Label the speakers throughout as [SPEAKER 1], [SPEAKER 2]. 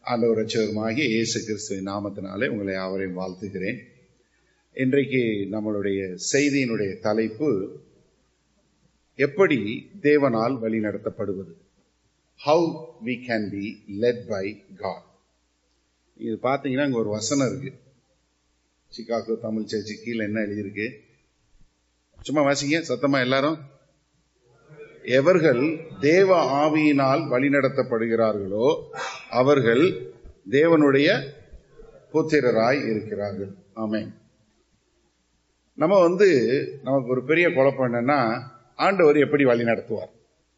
[SPEAKER 1] ஆண்டவர் ரட்சகருமாகிய இயேசு கிறிஸ்துவின் நாமத்தினாலே உங்களை யாவரையும் வாழ்த்துகிறேன் இன்றைக்கு நம்மளுடைய செய்தியினுடைய தலைப்பு எப்படி தேவனால் வழி நடத்தப்படுவது how we can be led by God இது பார்த்தீங்கன்னா இங்க ஒரு வசனம் இருக்கு சிகாகோ தமிழ் சர்ச்சு கீழே என்ன எழுதியிருக்கு சும்மா வாசிங்க சத்தமா எல்லாரும் எவர்கள் தேவ ஆவியினால் வழிநடத்தப்படுகிறார்களோ அவர்கள் தேவனுடைய புத்திரராய் இருக்கிறார்கள் ஆமென் நம்ம வந்து நமக்கு ஒரு பெரிய குழப்பம் என்னன்னா ஆண்டவர் எப்படி வழி நடத்துவார்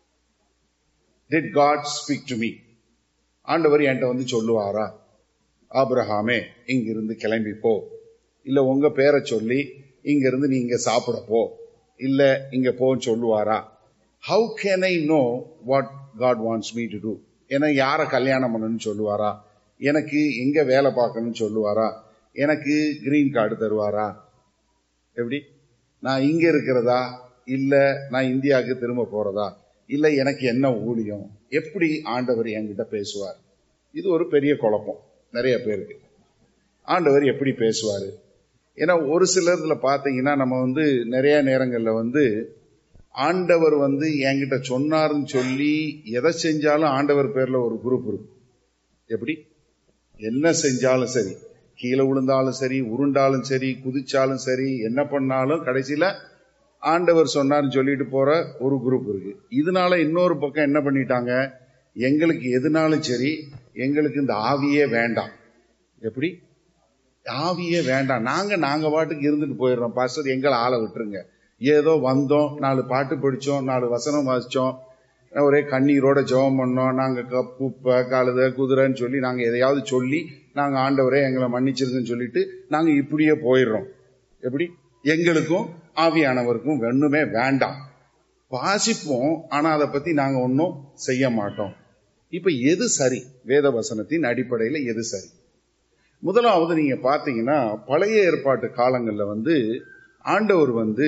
[SPEAKER 1] did God speak to me ஆண்டவர் என்கிட்ட வந்து சொல்லுவாரா ஆபிரஹாமே இங்கிருந்து கிளம்பி போ இல்ல உங்க பேரை சொல்லி இங்கிருந்து நீ இங்க சாப்பிட போ இல்ல இங்க போன்னு சொல்லுவாரா how can I know what God wants me to do எனக்கு யாரை கல்யாணம் பண்ணணும்னு சொல்லுவாரா எனக்கு எங்க வேலை பார்க்கணும்னு சொல்லுவாரா எனக்கு கிரீன் கார்டு தருவாரா எப்படி நான் இங்க இருக்கிறதா இல்ல நான் இந்தியாவுக்கு திரும்ப போறதா இல்ல எனக்கு என்ன ஊழியம் எப்படி ஆண்டவர் என்கிட்ட பேசுவார் இது ஒரு பெரிய குழப்பம் நிறைய பேருக்கு ஆண்டவர் எப்படி பேசுவாரு ஏன்னா ஒரு சிலர்ல பாத்தீங்கன்னா நம்ம வந்து நிறைய நேரங்கள்ல வந்து ஆண்டவர் வந்து என்கிட்ட சொன்னாருன்னு சொல்லி எதை செஞ்சாலும் ஆண்டவர் பேர்ல ஒரு குரூப் இருக்கும் எப்படி என்ன செஞ்சாலும் சரி கீழே விழுந்தாலும் சரி உருண்டாலும் சரி குதிச்சாலும் சரி என்ன பண்ணாலும் கடைசியில ஆண்டவர் சொன்னார்னு சொல்லிட்டு போற ஒரு குரூப் இருக்கு இதனால இன்னொரு பக்கம் என்ன பண்ணிட்டாங்க எங்களுக்கு எதுனாலும் சரி எங்களுக்கு இந்த ஆவியே வேண்டாம் எப்படி ஆவியே வேண்டாம் நாங்க நாங்க பாட்டுக்கு இருந்துட்டு போயிடுறோம் பாஸ்டர் எங்களை ஆளை விட்டுருங்க ஏதோ வந்தோம் நாலு பாட்டு படிச்சோம் நாலு வசனம் வாசிச்சோம் ஒரே கண்ணீரோட ஜெபம் பண்ணோம் நாங்க க- குப்பை கழுத குதிரைன்னு சொல்லி நாங்க எதையாவது சொல்லி நாங்க ஆண்டவரே எங்களை மன்னிச்சிருக்குன்னு சொல்லிட்டு நாங்க இப்படியே போயிடுறோம் எப்படி எங்களுக்கும் ஆவியானவருக்கும் ஒண்ணுமே வேண்டாம் வாசிப்போம் ஆனா அதை பத்தி நாங்க ஒன்றும் செய்ய மாட்டோம் இப்ப எது சரி வேத வசனத்தின் அடிப்படையில எது சரி முதலாவது நீங்க பாத்தீங்கன்னா பழைய ஏற்பாட்டு காலங்கள்ல வந்து ஆண்டவர் வந்து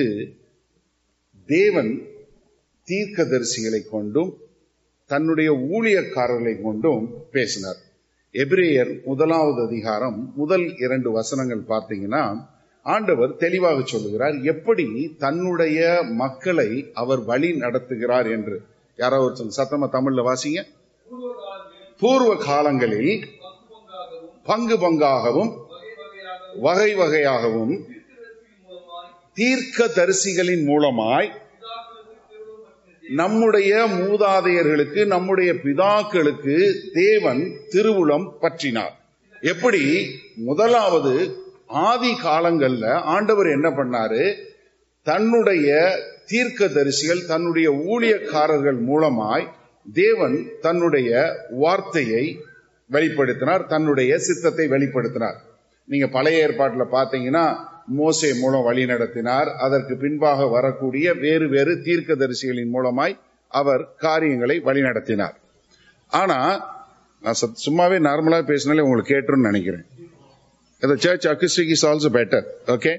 [SPEAKER 1] தேவன் தீர்க்கதரிசிகளை கொண்டும் தன்னுடைய ஊழியக்காரர்களை கொண்டும் பேசினார் எபிரேயர் முதலாவது அதிகாரம் முதல் இரண்டு வசனங்கள் பார்த்தீங்கன்னா ஆண்டவர் தெளிவாக சொல்லுகிறார் எப்படி தன்னுடைய மக்களை அவர் வழி நடத்துகிறார் என்று யாராவது ஒருத்தர் சத்தமா தமிழ்ல வாசிங்க பூர்வ காலங்களில் பங்கு பங்காகவும் வகை வகையாகவும் தீர்க்க தரிசிகளின் மூலமாய் நம்முடைய மூதாதையர்களுக்கு நம்முடைய பிதாக்களுக்கு தேவன் திருவுளம் பற்றினார் எப்படி முதலாவது ஆதி காலங்கள்ல ஆண்டவர் என்ன பண்ணாரு தன்னுடைய தீர்க்க தரிசிகள் தன்னுடைய ஊழியக்காரர்கள் மூலமாய் தேவன் தன்னுடைய வார்த்தையை வெளிப்படுத்தினார் தன்னுடைய சித்தத்தை வெளிப்படுத்தினார் நீங்க பழைய ஏற்பாட்டுல பாத்தீங்கன்னா மோசே மூலம் வழி நடத்தினார் அதற்கு பின்பாக வரக்கூடிய வேறு வேறு தீர்க்கதரிசிகளின் மூலமாய் அவர் காரியங்களை வழி நடத்தினார் ஆனா நான் சத்- சும்மாவே நார்மலா பேசினாலே உங்களுக்கு கேட்டுருன்னு நினைக்கிறேன் The church acoustic is also better. Okay?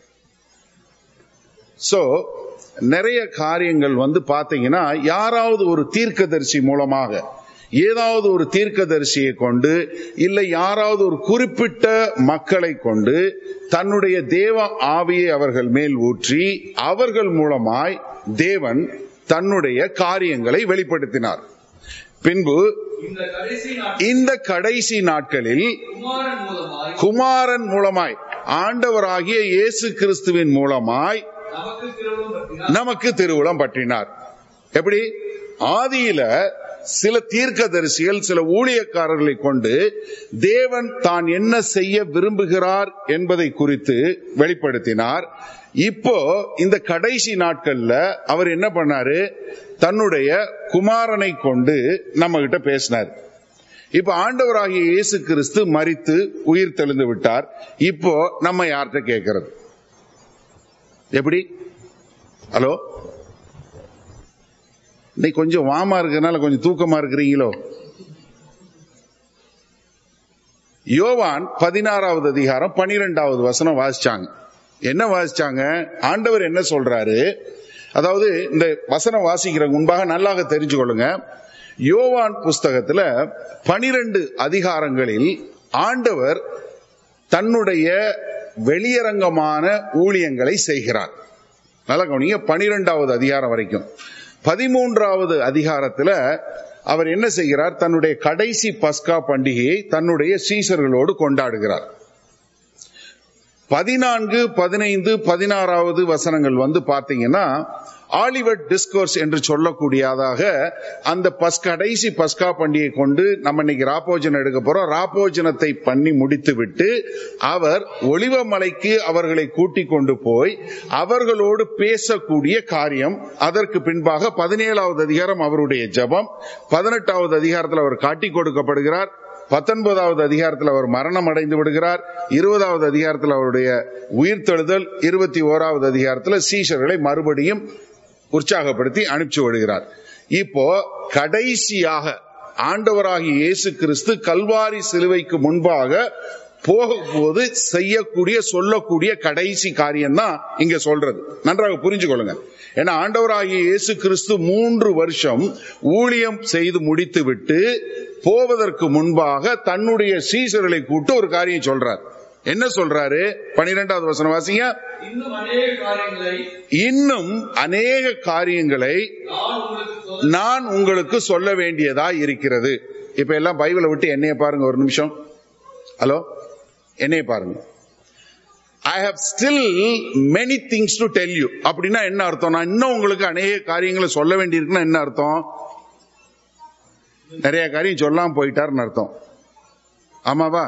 [SPEAKER 1] So, நிறைய காரியங்கள் வந்து பாத்தீங்கன்னா யாராவது ஒரு தீர்க்கதரிசி மூலமாக ஏதாவது ஒரு தீர்க்கதரிசியை கொண்டு இல்லை யாராவது ஒரு குறிப்பிட்ட மக்களை கொண்டு தன்னுடைய தேவ ஆவியை அவர்கள் மேல் ஊற்றி அவர்கள் மூலமாய் தேவன் தன்னுடைய காரியங்களை வெளிப்படுத்தினார் பின்பு
[SPEAKER 2] இந்த கடைசி நாட்கள்
[SPEAKER 1] இந்த கடைசி நாட்களில்
[SPEAKER 2] குமாரன் மூலமாய்
[SPEAKER 1] குமாரன் மூலமாய் ஆண்டவராகிய இயேசு கிறிஸ்துவின் மூலமாய்
[SPEAKER 2] நமக்கு திருவிழம் பற்றினார்
[SPEAKER 1] நமக்கு திருவுளம் பற்றினார் எப்படி ஆதியில சில தீர்க்கதரிசிகள் சில ஊழியக்காரர்களை கொண்டு தேவன் தான் என்ன செய்ய விரும்புகிறார் என்பதை குறித்து வெளிப்படுத்தினார் இப்போ இந்த கடைசி நாட்கள்ல அவர் என்ன பண்ணாரு தன்னுடைய குமாரனை கொண்டு நம்ம கிட்ட பேசினார் இப்ப ஆண்டவராகிய இயேசு கிறிஸ்து மரித்து உயிர் தெளிந்து விட்டார் இப்போ நம்ம யார்கிட்ட கேட்கறது எப்படி ஹலோ இன்னைக்கு கொஞ்சம் வாமா இருக்கிறதுனால கொஞ்சம் தூக்கமா இருக்கிறீங்களோ யோவான் பதினாறாவது அதிகாரம் பனிரெண்டாவது வசனம் வாசிச்சாங்க என்ன வாசிச்சாங்க ஆண்டவர் என்ன சொல்றாரு அதாவது இந்த வசனம் வாசிக்கிற முன்பாக நல்லாக தெரிஞ்சு கொள்ளுங்க யோவான் புஸ்தகத்துல பனிரெண்டு அதிகாரங்களில் ஆண்டவர் தன்னுடைய வெளியரங்கமான ஊழியங்களை செய்கிறார் நல்ல கவனிங்க பனிரெண்டாவது அதிகாரம் வரைக்கும் பதிமூன்றாவது அதிகாரத்துல அவர் என்ன செய்கிறார் தன்னுடைய கடைசி பஸ்கா பண்டிகையை தன்னுடைய சீசர்களோடு கொண்டாடுகிறார் பதினான்கு பதினைந்து பதினாறாவது வசனங்கள் வந்து பாத்தீங்கன்னா ஆலிவட் டிஸ்கோர்ஸ் என்று சொல்லக்கூடியதாக அந்த பஸ் கடைசி பஸ்கா பண்டிகை கொண்டு நம்ம இன்னைக்கு ராப்போஜனம் எடுக்க போறோம் ராப்போஜனத்தை பண்ணி முடித்து விட்டு அவர் ஒளிவ மலைக்கு அவர்களை கூட்டிக் கொண்டு போய் அவர்களோடு பேசக்கூடிய காரியம் அதற்கு பின்பாக பதினேழாவது அதிகாரம் அவருடைய ஜெபம் பதினெட்டாவது அதிகாரத்தில் அவர் காட்டிக் கொடுக்கப்படுகிறார் பத்தொன்பதாவது அதிகாரத்தில் அவர் மரணம் அடைந்து விடுகிறார் இருபதாவது அதிகாரத்தில் அவருடைய உயிர்த்தெழுதல் இருபத்தி ஓராவது அதிகாரத்தில் சீஷர்களை மறுபடியும் உற்சாகப்படுத்தி அனுப்பிச்சு விடுகிறார் இப்போ கடைசியாக ஆண்டவராகிய இயேசு கிறிஸ்து கல்வாரி சிலுவைக்கு முன்பாக போகும்போது செய்யக்கூடிய சொல்லக்கூடிய கடைசி காரியம் தான் இங்க சொல்றது நன்றாக புரிஞ்சுக்கொள்ளுங்க ஏன்னா ஆண்டவராகிய இயேசு கிறிஸ்து மூன்று வருஷம் ஊழியம் செய்து முடித்து விட்டு போவதற்கு முன்பாக தன்னுடைய சீசர்களை கூட்டு ஒரு காரியம் சொல்றார் என்ன சொல்றாரு பனிரெண்டாவது வசனம் வாசிங்க
[SPEAKER 2] இன்னும் அநேக காரியங்களை
[SPEAKER 1] இன்னும் அநேக காரியங்களை
[SPEAKER 2] நான் உங்களுக்கு சொல்ல
[SPEAKER 1] நான் உங்களுக்கு சொல்ல வேண்டியதா இருக்கிறது இப்ப எல்லாம் பைபிளை விட்டு என்னைய பாருங்க ஒரு நிமிஷம் ஹலோ என்னைய பாருங்க I have still many things to tell you அப்படின்னா என்ன அர்த்தம் நான் இன்னும் உங்களுக்கு அநேக காரியங்களை சொல்ல வேண்டியிருக்குன்னா என்ன அர்த்தம் நிறைய காரியம் சொல்லாம போயிட்டாருன்னு அர்த்தம் ஆமாவா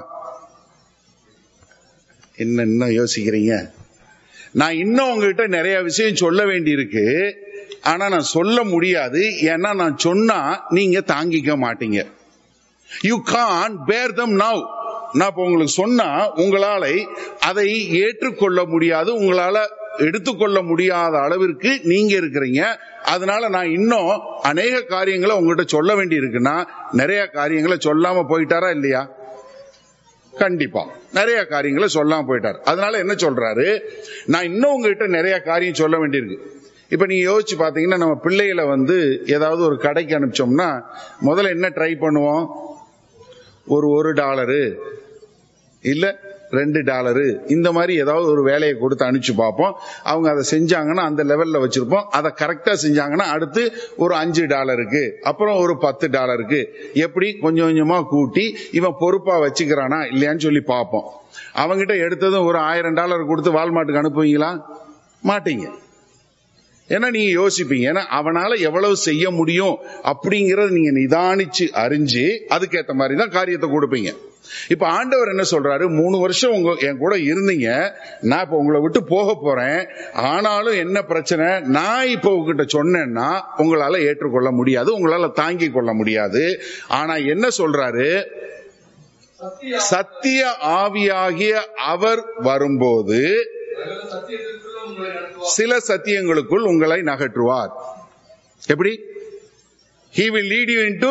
[SPEAKER 1] என்ன இன்னும் யோசிக்கிறீங்க நான் இன்னும் உங்ககிட்ட நிறைய விஷயம் சொல்ல வேண்டியிருக்கு ஆனா நான் சொல்ல முடியாது ஏன்னா நான் சொன்னா நீங்க தாங்கிக்க மாட்டீங்க யூ கான் பேர் தம் நவ் நான் இப்ப உங்களுக்கு சொன்னா உங்களால அதை ஏற்றுக்கொள்ள முடியாது உங்களால எடுத்துக்கொள்ள முடியாத அளவிற்கு நீங்க இருக்கிறீங்க அதனால நான் இன்னும் அநேக காரியங்களை உங்ககிட்ட சொல்ல வேண்டி இருக்குன்னா நிறைய காரியங்களை சொல்லாம போயிட்டாரா இல்லையா கண்டிப்பா நிறைய காரியங்களை சொல்லாம போயிட்டார் அதனால என்ன சொல்றாரு நான் இன்னும் உங்ககிட்ட நிறைய காரியம் சொல்ல வேண்டியிருக்கு இப்ப நீங்க யோசிச்சு பாத்தீங்கன்னா நம்ம பிள்ளைகளை வந்து ஏதாவது ஒரு கடைக்கு அனுப்பிச்சோம்னா முதல்ல என்ன ட்ரை பண்ணுவோம் ஒரு ஒரு டாலரு இல்ல ரெண்டு டாலரு இந்த மாதிரி ஏதாவது ஒரு வேலையை கொடுத்து அனுப்பிச்சு பார்ப்போம் அவங்க அதை செஞ்சாங்கன்னா அந்த லெவல்ல வச்சிருப்போம் அதை கரெக்டா செஞ்சாங்கன்னா அடுத்து ஒரு அஞ்சு டாலருக்கு அப்புறம் ஒரு பத்து டாலருக்கு எப்படி கொஞ்சம் கொஞ்சமா கூட்டி இவன் பொறுப்பா வச்சுக்கிறானா இல்லையான்னு சொல்லி பார்ப்போம் அவங்கிட்ட எடுத்ததும் ஒரு ஆயிரம் டாலர் கொடுத்து வால்மார்ட்டுக்கு அனுப்புவீங்களா மாட்டீங்க ஏன்னா நீங்க யோசிப்பீங்க ஏன்னா அவனால எவ்வளவு செய்ய முடியும் அப்படிங்கறத நீங்க நிதானிச்சு அறிஞ்சு அதுக்கேத்த மாதிரி தான் காரியத்தை கொடுப்பீங்க இப்ப ஆண்டவர் என்ன சொல்றாரு மூணு வருஷம் உங்க என் கூட இருந்தீங்க நான் இப்ப உங்களை விட்டு போக போறேன் ஆனாலும் என்ன பிரச்சனை நான் இப்ப உங்ககிட்ட சொன்னேன்னா உங்களால ஏற்றுக்கொள்ள முடியாது உங்களால தாங்கிக் கொள்ள முடியாது ஆனா என்ன சொல்றாரு
[SPEAKER 2] சத்திய
[SPEAKER 1] சத்திய ஆவியாகிய அவர் வரும்போது
[SPEAKER 2] சகல சத்தியத்திற்குள்ள உங்களை நடத்துவார்
[SPEAKER 1] சில சத்தியங்களுக்குள் உங்களை நகற்றுவார் எப்படி he will lead you into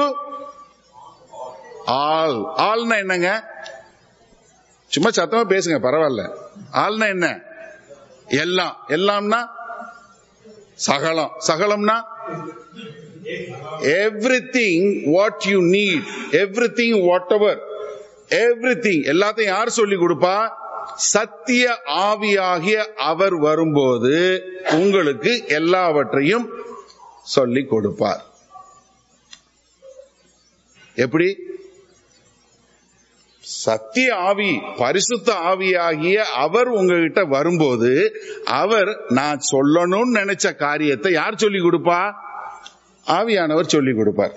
[SPEAKER 1] all ஆல்னா என்னங்க சும்மா சத்தமா பேசுங்க பரவாயில்ல ஆல்னா என்ன எல்லாம் எல்லாம்னா சகலம் சகலம்னா everything what you need everything whatever everything எல்லாத்தையும் யார் சொல்லி கொடுப்பா சத்திய ஆவியாகிய அவர் வரும்போது உங்களுக்கு எல்லாவற்றையும் சொல்லி கொடுப்பார் எப்படி சத்திய ஆவி பரிசுத்த ஆவியாகிய அவர் உங்ககிட்ட வரும்போது அவர் நான் சொல்லணும்னு நினைச்ச காரியத்தை யார் சொல்லி கொடுப்பா ஆவியானவர் சொல்லி கொடுப்பார்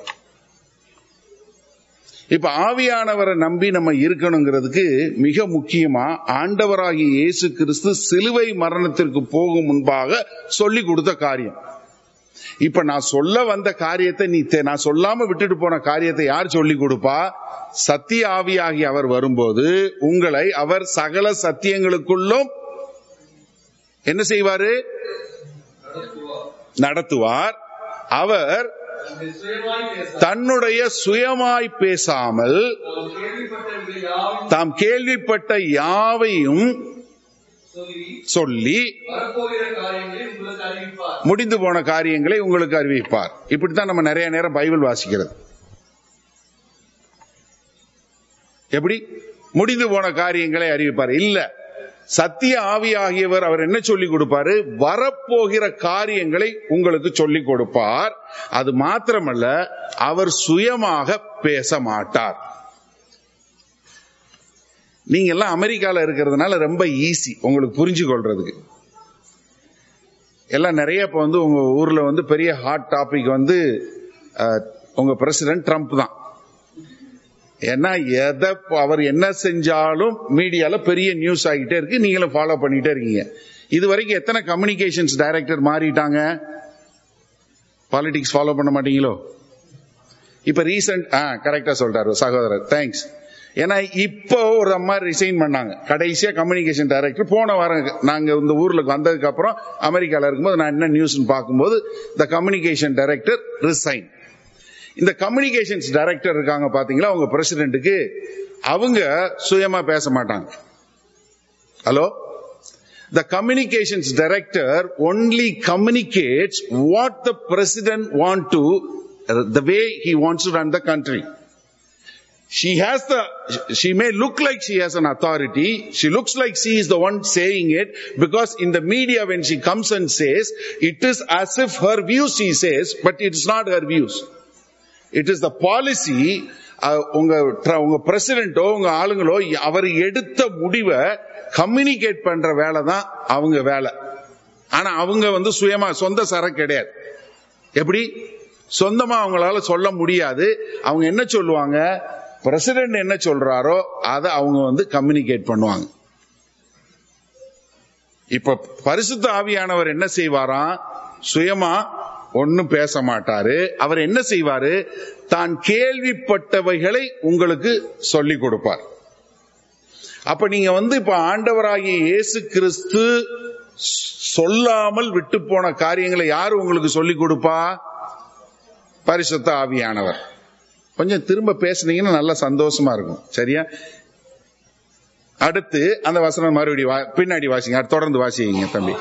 [SPEAKER 1] இப்ப ஆவியானவரை நம்பி நம்ம இருக்கணுங்கிறதுக்கு மிக முக்கியமா ஆண்டவராகிய இயேசு கிறிஸ்து சிலுவை மரணத்திற்கு போகும் முன்பாக சொல்லி கொடுத்த காரியம் இப்ப நான் சொல்ல வந்த காரியத்தை நீ தெ- நான் சொல்லாம விட்டுட்டு போன காரியத்தை யார் சொல்லி கொடுப்பா சத்திய ஆவியாகி அவர் வரும்போது உங்களை அவர் சகல சத்தியங்களுக்குள்ளும் என்ன செய்வாரு
[SPEAKER 2] நடத்துவார்
[SPEAKER 1] நடத்துவார் அவர்
[SPEAKER 2] உங்கள் சுயமாய் பேச
[SPEAKER 1] தன்னுடைய சுயமாய் பேசாமல்
[SPEAKER 2] நாம் கேள்விப்பட்டவர்கள் யாவும்
[SPEAKER 1] தாம் கேள்விப்பட்ட யாவையும்
[SPEAKER 2] சொல்லி
[SPEAKER 1] சொல்லி
[SPEAKER 2] வரப்போகிற காரியங்களை உங்களுக்கு அறிவிப்பார்
[SPEAKER 1] முடிந்து போன காரியங்களை உங்களுக்கு அறிவிப்பார் இப்படித்தான் நம்ம நிறைய நேரம் பைபிள் வாசிக்கிறது எப்படி முடிந்து போன காரியங்களை அறிவிப்பார் இல்ல சத்திய ஆவியாகியவர் அவர் என்ன சொல்லி கொடுப்பாரு வரப்போகிற காரியங்களை உங்களுக்கு சொல்லி கொடுப்பார் அது மாத்திரமல்ல அவர் சுயமாக பேச மாட்டார் நீங்க எல்லாம் அமெரிக்கால இருக்கிறதுனால ரொம்ப ஈஸி உங்களுக்கு புரிஞ்சு கொள்றதுக்கு எல்லாம் நிறைய இப்ப வந்து உங்க ஊர்ல வந்து பெரிய ஹாட் டாபிக் வந்து அஹ், உங்க பிரசிடென்ட் ட்ரம்ப் தான் ஏன்னா எதை அவர் என்ன செஞ்சாலும் மீடியால பெரிய நியூஸ் ஆகிட்டே இருக்கு நீங்களும் ஃபாலோ பண்ணிட்டே இருக்கீங்க இது வரைக்கும் எத்தனை கம்யூனிகேஷன்ஸ் டைரக்டர் மாறிட்டாங்க பாலிடிக்ஸ் ஃபாலோ பண்ண மாட்டீங்களோ இப்ப ரீசன்ட் ஆ கரெக்டா சொல்றாரு சகோதரர் தேங்க்ஸ் ஏன்னா இப்போ ஒரு அம்மா ரிசைன் பண்ணாங்க கடைசியா கம்யூனிகேஷன் டைரக்டர் போன வாரம் நாங்க இந்த ஊர்ல வந்ததுக்கு அப்புறம் அமெரிக்கால இருக்கும்போது நான் என்ன நியூஸ் பார்க்கும்போது த கம்யூனிகேஷன் டைரக்டர் ரிசைன் இந்த கம்யூனிகேஷன்ஸ் டைரக்டர் இருக்காங்க பாத்தீங்களா உங்க பிரசிடென்ட்டுக்கு அவங்க சுயமா பேச மாட்டாங்க hello the communications director only communicates what the president want to the way he wants to run the country she has the she may look like she has an authority she looks like she is the one saying it because in the media when she comes and says it is as if her views she says but it is not her views it is the policy உங்க tr- உங்க பிரசிடென்ட்டோ உங்க ஆளுங்களோ அவர் எடுத்த முடிவை communicate பண்ற வேலை தான் அவங்க வேலை ஆனா அவங்க வந்து சுயமா சொந்த சரக்கு கிடையாது எப்படி சொந்தமா அவங்களால சொல்ல முடியாது அவங்க என்ன சொல்லுவாங்க பிரசிடென்ட் என்ன சொல்றாரோ அதை அவங்க வந்து கம்யூனிகேட் பண்ணுவாங்க இப்ப பரிசுத்த ஆவியானவர் என்ன செய்வாராம் சுயமா ஒன்னும் பேச மாட்டாரு அவர் என்ன செய்வாரு தான் கேள்விப்பட்டவைகளை உங்களுக்கு சொல்லி கொடுப்பார் அப்ப நீங்க வந்து இப்ப ஆண்டவராகிய இயேசு கிறிஸ்து சொல்லாமல் விட்டு போன காரியங்களை யாரு உங்களுக்கு சொல்லி கொடுப்பா பரிசுத்த ஆவியானவர் கொஞ்சம் திரும்ப பேசுனீங்கன்னா நல்ல சந்தோஷமா இருக்கும் சரியா அடுத்து அந்த வசனம் மறுபடியும் வா- பின்னாடி வாசிங்க அடுத்து தொடர்ந்து வாசிங்க தம்பி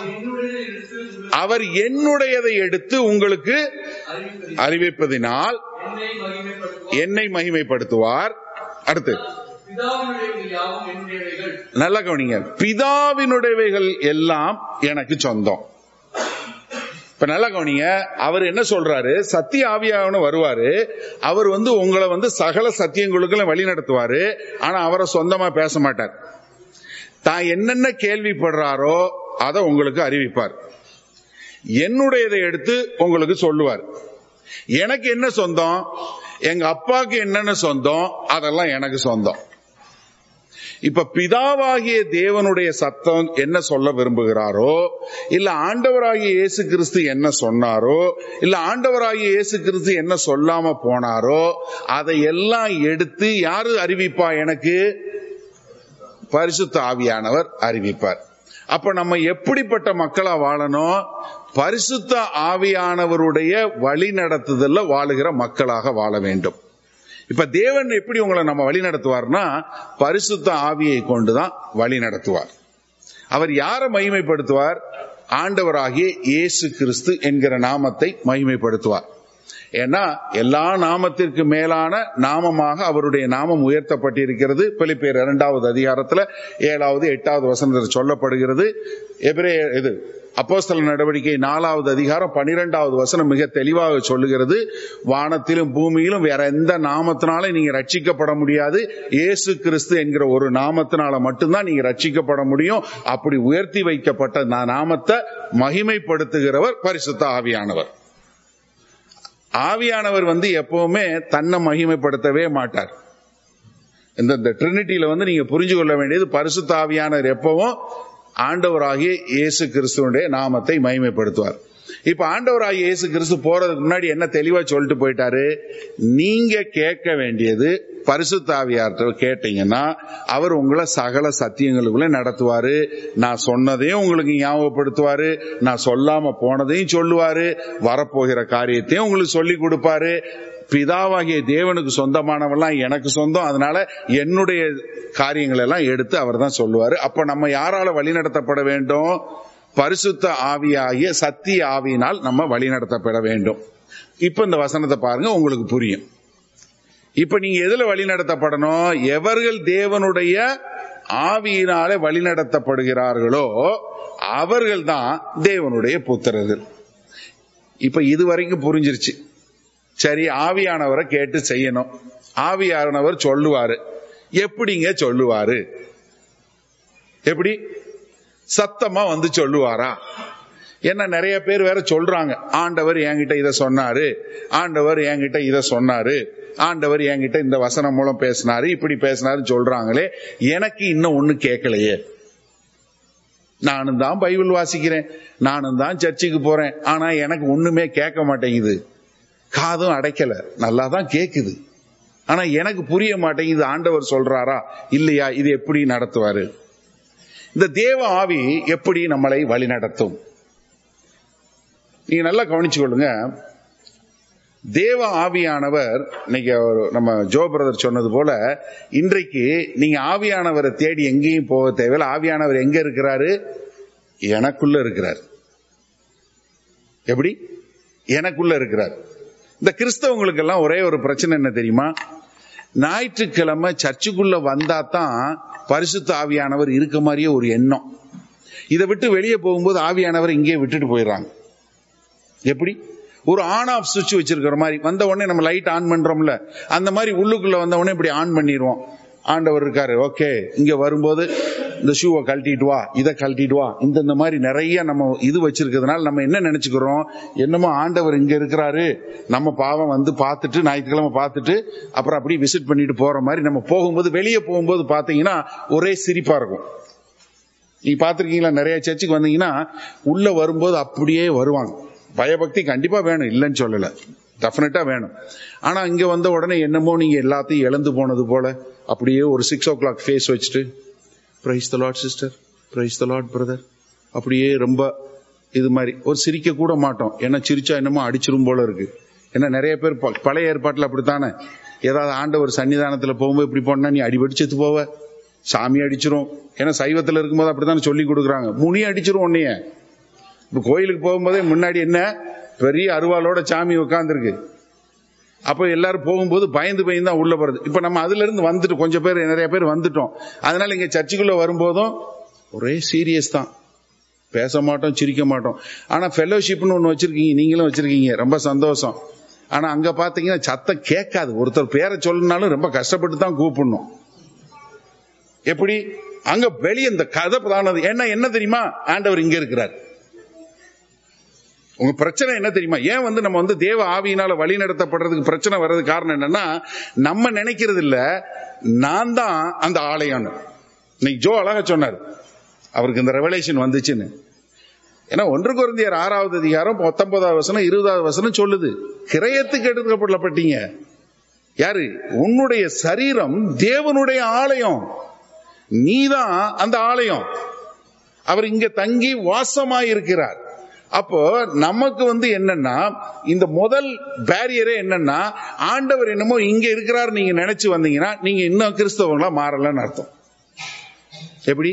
[SPEAKER 2] அவர் என்னுடையதை எடுத்து உங்களுக்கு
[SPEAKER 1] அவர் என்னுடையதை எடுத்து உங்களுக்கு
[SPEAKER 2] அறிவிப்பதில்
[SPEAKER 1] அறிவிப்பதினால்
[SPEAKER 2] என்னை மகிமைப்படுத்துவார்
[SPEAKER 1] என்னை மகிமைப்படுத்துவார் அடுத்து
[SPEAKER 2] பிதாவினுடையவைகள் யாவும் என்னுடையவைகள்
[SPEAKER 1] நல்லா கவனிங்க பிதாவினுடையவைகள் எல்லாம் எனக்கு சொந்தம் இப்ப நல்லா கவனிங்க அவர் என்ன சொல்றாரு சத்திய ஆவியாகனு வருவாரு அவர் வந்து உங்களை வந்து சகல சத்தியங்களுக்குள்ள வழி நடத்துவாரு ஆனா அவரை சொந்தமா பேச மாட்டார் தான் என்னென்ன கேள்விப்படுறாரோ அதை உங்களுக்கு அறிவிப்பார் என்னுடையதை எடுத்து உங்களுக்கு சொல்லுவார் எனக்கு என்ன சொந்தம் எங்க அப்பாவுக்கு என்னென்ன சொந்தம் அதெல்லாம் எனக்கு சொந்தம் இப்ப பிதாவாகிய தேவனுடைய சத்தம் என்ன சொல்ல விரும்புகிறாரோ இல்ல ஆண்டவராகிய இயேசு கிறிஸ்து என்ன சொன்னாரோ இல்ல ஆண்டவராகிய இயேசு கிறிஸ்து என்ன சொல்லாம போனாரோ அதை எல்லாம் எடுத்து யாரு அறிவிப்பா எனக்கு பரிசுத்த ஆவியானவர் அறிவிப்பார் அப்ப நம்ம எப்படிப்பட்ட மக்களா வாழணும் பரிசுத்த ஆவியானவருடைய வழி நடத்துதல்ல வாழுகிற மக்களாக வாழ வேண்டும் இப்ப தேவன் எப்படி உங்களை நம்ம வழி நடத்துவார்னா பரிசுத்த ஆவியை கொண்டுதான் வழி நடத்துவார் அவர் யாரை மகிமைப்படுத்துவார் ஆண்டவராகிய இயேசு கிறிஸ்து என்கிற நாமத்தை மகிமைப்படுத்துவார் ஏன்னா எல்லா நாமத்திற்கு மேலான நாமமாக அவருடைய நாமம் உயர்த்தப்பட்டிருக்கிறது பிலிப்பியர் இரண்டாவது அதிகாரத்துல ஏழாவது எட்டாவது வசனத்தில் சொல்லப்படுகிறது எபிரே இது அப்போஸ்தல நடவடிக்கை நாலாவது அதிகாரம் பனிரெண்டாவது வசனம் மிக தெளிவாக சொல்லுகிறது வானத்திலும் பூமியிலும் வேற எந்த நாமத்தினால நீங்க ரட்சிக்கப்பட முடியாது இயேசு கிறிஸ்து என்கிற ஒரு நாமத்தினால மட்டும்தான் நீங்க ரட்சிக்கப்பட முடியும் அப்படி உயர்த்தி வைக்கப்பட்ட நா- நாமத்தை மகிமைப்படுத்துகிறவர் பரிசுத்த ஆவியானவர் ஆவியானவர் வந்து எப்பவுமே தன்னை மகிமைப்படுத்தவே மாட்டார் இந்த இந்த ட்ரினிட்டியில வந்து நீங்க புரிஞ்சு கொள்ள வேண்டியது பரிசுத்த ஆவியானவர் எப்பவும் ஆண்டவராகிய இயேசு கிறிஸ்துவனுடைய நாமத்தை மகிமைப்படுத்துவார் இப்ப ஆண்டவராகிய இயேசு கிறிஸ்து போறதுக்கு முன்னாடி என்ன தெளிவா சொல்லிட்டு போயிட்டாரு நீங்க கேட்க வேண்டியது பரிசுத்த ஆவியார்ட்ட கேட்டீங்கன்னா அவர் உங்களை சகல சத்தியங்களுக்குள்ள நடத்துவாரு நான் சொன்னதையும் உங்களுக்கு ஞாபகப்படுத்துவாரு நான் சொல்லாம போனதையும் சொல்லுவாரு வரப்போகிற காரியத்தையும் உங்களுக்கு சொல்லி கொடுப்பாரு பிதாவாகிய தேவனுக்கு சொந்தமானவெல்லாம் எனக்கு சொந்தம் அதனால என்னுடைய காரியங்கள் எல்லாம் எடுத்து அவர் தான் சொல்லுவாரு அப்ப நம்ம யாரால வழிநடத்தப்பட வேண்டும் பரிசுத்த ஆவியாகிய சத்திய ஆவியினால் நம்ம வழிநடத்தப்பட வேண்டும் இப்ப இந்த வசனத்தை பாருங்க உங்களுக்கு புரியும் இப்ப நீங்க எதுல வழி நடத்தப்படணும் எவர்கள் தேவனுடைய ஆவியினாலே வழி நடத்தப்படுகிறார்களோ அவர்கள் தான் தேவனுடைய புத்திரர்கள் இப்ப இது வரைக்கும் புரிஞ்சிருச்சு சரி ஆவியானவரை கேட்டு செய்யணும் ஆவியானவர் சொல்லுவாரு எப்படிங்க சொல்லுவாரு எப்படி சத்தமா வந்து சொல்லுவாரா என்ன நிறைய பேர் வேற சொல்றாங்க ஆண்டவர் என்கிட்ட இத சொன்னாரு ஆண்டவர் என்கிட்ட இத சொன்னாரு ஆண்டவர் என்கிட்ட இந்த வசனம் மூலம் பேசினாரு இப்படி பேசினாருன்னு சொல்றாங்களே எனக்கு இன்னும் ஒண்ணு கேட்கலையே நானும் தான் பைபிள் வாசிக்கிறேன் நானும் தான் சர்ச்சுக்கு போறேன் ஆனா எனக்கு ஒண்ணுமே கேட்க மாட்டேங்குது காதும் அடைக்கல நல்லா தான் கேக்குது ஆனா எனக்கு புரிய மாட்டேங்குது ஆண்டவர் சொல்றாரா இல்லையா இது எப்படி நடத்துவாரு இந்த தேவ ஆவி எப்படி நம்மளை வழி நடத்தும் நீங்க நல்லா கவனிச்சு கொள்ளுங்க தேவ ஆவியானவர் இன்னைக்கு அவர் நம்ம ஜோ பிரதர் சொன்னது போல இன்றைக்கு நீங்க ஆவியானவரை தேடி எங்கேயும் போக தேவையில்லை ஆவியானவர் எங்க இருக்கிறாரு எனக்குள்ள இருக்கிறார் எப்படி எனக்குள்ள இருக்கிறார் இந்த கிறிஸ்தவங்களுக்கெல்லாம் ஒரே ஒரு பிரச்சனை என்ன தெரியுமா ஞாயிற்றுக்கிழமை சர்ச்சுக்குள்ள வந்தா தான் பரிசுத்த ஆவியானவர் இருக்க மாதிரியே ஒரு எண்ணம் இதை விட்டு வெளியே போகும்போது ஆவியானவர் இங்கேயே விட்டுட்டு போயிடுறாங்க எப்படி ஒரு ஆன் ஆஃப் சுவிட்ச் வச்சிருக்கிற மாதிரி வந்த உடனே நம்ம லைட் ஆன் பண்றோம்ல அந்த மாதிரி உள்ளுக்குள்ள வந்த உடனே இப்படி ஆன் பண்ணிடுவோம் ஆண்டவர் இருக்காரு ஓகே இங்க வரும்போது இந்த ஷூவை கழட்டிட்டு வா இதை கழட்டிட்டு வா இந்த இந்த மாதிரி நிறைய நம்ம இது வச்சிருக்கிறதுனால நம்ம என்ன நினைச்சுக்கிறோம் என்னமோ ஆண்டவர் இங்க இருக்கிறாரு நம்ம பாவம் வந்து பார்த்துட்டு ஞாயிற்றுக்கிழமை பார்த்துட்டு அப்புறம் அப்படி விசிட் பண்ணிட்டு போற மாதிரி நம்ம போகும்போது வெளியே போகும்போது பாத்தீங்கன்னா ஒரே சிரிப்பா இருக்கும் நீங்க பாத்திருக்கீங்களா நிறைய சர்ச்சுக்கு வந்தீங்கன்னா உள்ள வரும்போது அப்படியே வருவாங்க பயபக்தி கண்டிப்பா வேணும் இல்லைன்னு சொல்லல டெஃபினட்டா வேணும் ஆனா இங்க வந்த உடனே என்னமோ நீங்க எல்லாத்தையும் இழந்து போனது போல அப்படியே ஒரு சிக்ஸ் ஓ கிளாக் ஃபேஸ் வச்சுட்டு praise the Lord sister praise the Lord brother அப்படியே ரொம்ப இது மாதிரி ஒரு சிரிக்க கூட மாட்டோம் ஏன்னா சிரிச்சா என்னமோ அடிச்சிரும் போல இருக்கு ஏன்னா நிறைய பேர் ப- பழைய ஏற்பாட்டில் அப்படித்தானே ஏதாவது ஆண்டவர் சன்னிதானத்துல போகும்போது இப்படி போனா நீ அடிபடி செத்து போவ சாமி அடிச்சிரும் ஏன்னா சைவத்துல இருக்கும்போது அப்படித்தானே சொல்லி கொடுக்குறாங்க முனி அடிச்சிரும் உன்னைய இப்ப கோயிலுக்கு போகும்போதே முன்னாடி என்ன பெரிய அருவாளோட சாமி உட்காந்துருக்கு அப்போ எல்லாரும் போகும்போது பயந்து பயந்து தான் உள்ள போறது இப்ப நம்ம அதுல இருந்து வந்துட்டு கொஞ்சம் பேர் நிறைய பேர் வந்துட்டோம் அதனால இங்க சர்ச்சுக்குள்ள வரும்போதும் ஒரே சீரியஸ் தான் பேச மாட்டோம் சிரிக்க மாட்டோம் ஆனா ஃபெலோஷிப்னு ஒண்ணு வச்சிருக்கீங்க நீங்களும் வச்சிருக்கீங்க ரொம்ப சந்தோஷம் ஆனா அங்க பாத்தீங்கன்னா சத்தம் கேட்காது ஒருத்தர் பேரை சொல்லணும்னாலும் ரொம்ப கஷ்டப்பட்டு தான் கூப்பிடணும் எப்படி அங்க வெளியே இந்த கதை பிரதானது என்ன என்ன தெரியுமா ஆண்டவர் இங்க இருக்கிறார் உங்க பிரச்சனை என்ன தெரியுமா ஏன் வந்து நம்ம வந்து தேவ ஆவியினால வழி நடத்தப்படுறதுக்கு பிரச்சனை வர்றதுக்கு காரணம் என்னன்னா நம்ம நினைக்கிறது இல்ல நான் தான் அந்த ஆலயம் இன்னைக்கு ஜோ அழகா சொன்னார் அவருக்கு இந்த ரெவலேஷன் வந்துச்சுன்னு ஏன்னா ஒன்று குருந்தியர் ஆறாவது அதிகாரம் பத்தொன்பதாவது வசனம் இருபதாவது வசனம் சொல்லுது கிரயத்துக்கு எடுக்கப்படப்பட்டீங்க யாரு உன்னுடைய சரீரம் தேவனுடைய ஆலயம் நீதான் அந்த ஆலயம் அவர் இங்க தங்கி வாசமாய் இருக்கிறார் அப்போ நமக்கு வந்து என்னன்னா இந்த முதல் பேரியரே என்னன்னா ஆண்டவர் என்னமோ இங்க இருக்கிறார் நீங்க நினைச்சு வந்தீங்கன்னா நீங்க இன்னும் கிறிஸ்தவங்களா மாறலன்னு அர்த்தம் எப்படி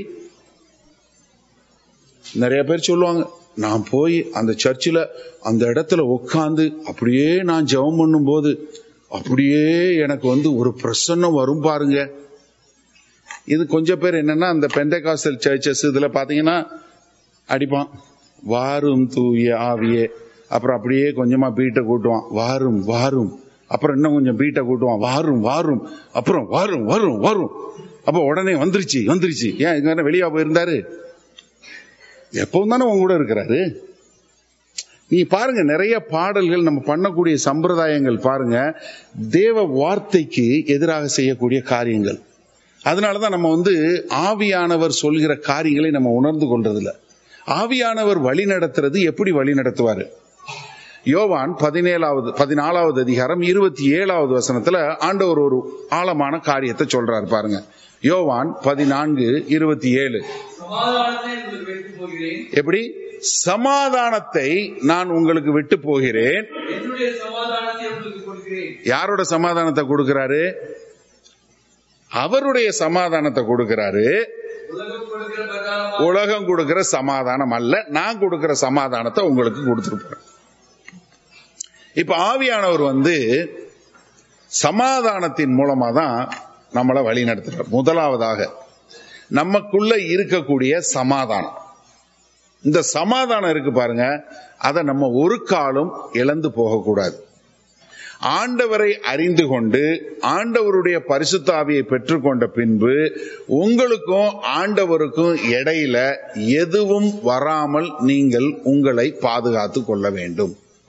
[SPEAKER 1] நிறைய பேர் சொல்லுவாங்க நான் போய் அந்த சர்ச்சில் அந்த இடத்துல உட்காந்து அப்படியே நான் ஜெபம் பண்ணும்போது அப்படியே எனக்கு வந்து ஒரு பிரசன்னம் வரும் பாருங்க இது கொஞ்சம் பேர் என்னன்னா அந்த பெந்தகாசல் சர்ச்சஸ் இதுல பாத்தீங்கன்னா அடிப்பான் வாரும் தூய ஆவியே அப்புறம் அப்படியே கொஞ்சமா பீட்டை கூட்டுவான் வாரும் வாரும் அப்புறம் இன்னும் கொஞ்சம் பீட்டை கூட்டுவான் வாரும் வாரும் அப்புறம் வரும் வரும் வரும் அப்ப உடனே வந்துருச்சு வந்துருச்சு ஏன் இங்க வெளியா போயிருந்தாரு எப்பவும் தானே உங்க கூட இருக்கிறாரு நீ பாருங்க நிறைய பாடல்கள் நம்ம பண்ணக்கூடிய சம்பிரதாயங்கள் பாருங்க தேவ வார்த்தைக்கு எதிராக செய்யக்கூடிய காரியங்கள் அதனாலதான் நம்ம வந்து ஆவியானவர் சொல்கிற காரியங்களை நம்ம உணர்ந்து கொள்றதில்ல ஆவியானவர் வழி நடத்துறது எப்படி வழி நடத்துவாரு யோவான் பதினேழாவது பதினாலாவது அதிகாரம் இருபத்தி ஏழாவது வசனத்துல ஆண்டவர் ஒரு ஆழமான காரியத்தை சொல்றாரு பாருங்க யோவான் பதினான்கு இருபத்தி ஏழு
[SPEAKER 2] சமாதானத்தை உங்களுக்கு வைத்து போகிறேன்
[SPEAKER 1] எப்படி சமாதானத்தை நான் உங்களுக்கு விட்டு போகிறேன்
[SPEAKER 2] என்னுடைய சமாதானத்தை உங்களுக்கு கொடுக்கிறேன்
[SPEAKER 1] யாரோட சமாதானத்தை கொடுக்கிறாரு அவருடைய சமாதானத்தை கொடுக்கிறாரு
[SPEAKER 2] உலகம் கொடுக்கிற பிரகாரம்
[SPEAKER 1] உலகம் கொடுக்கிற சமாதானம் அல்ல நான் கொடுக்கிற சமாதானத்தை உங்களுக்கு கொடுத்துருப்பேன் இப்ப ஆவியானவர் வந்து சமாதானத்தின் மூலமா தான் நம்மளை வழி நடத்துறார் முதலாவதாக நமக்குள்ள இருக்கக்கூடிய சமாதானம் இந்த சமாதானம் இருக்கு பாருங்க அதை நம்ம ஒரு காலம் இழந்து போகக்கூடாது ஆண்டவரை அறிந்து கொண்டு ஆண்டவருடைய பரிசுத்த ஆவியை பெற்றுக்கொண்ட பின்பு உங்களுக்கும் ஆண்டவருக்கும் இடையில எதுவும் வராமல் நீங்கள் உங்களை பாதுகாத்து கொள்ள வேண்டும்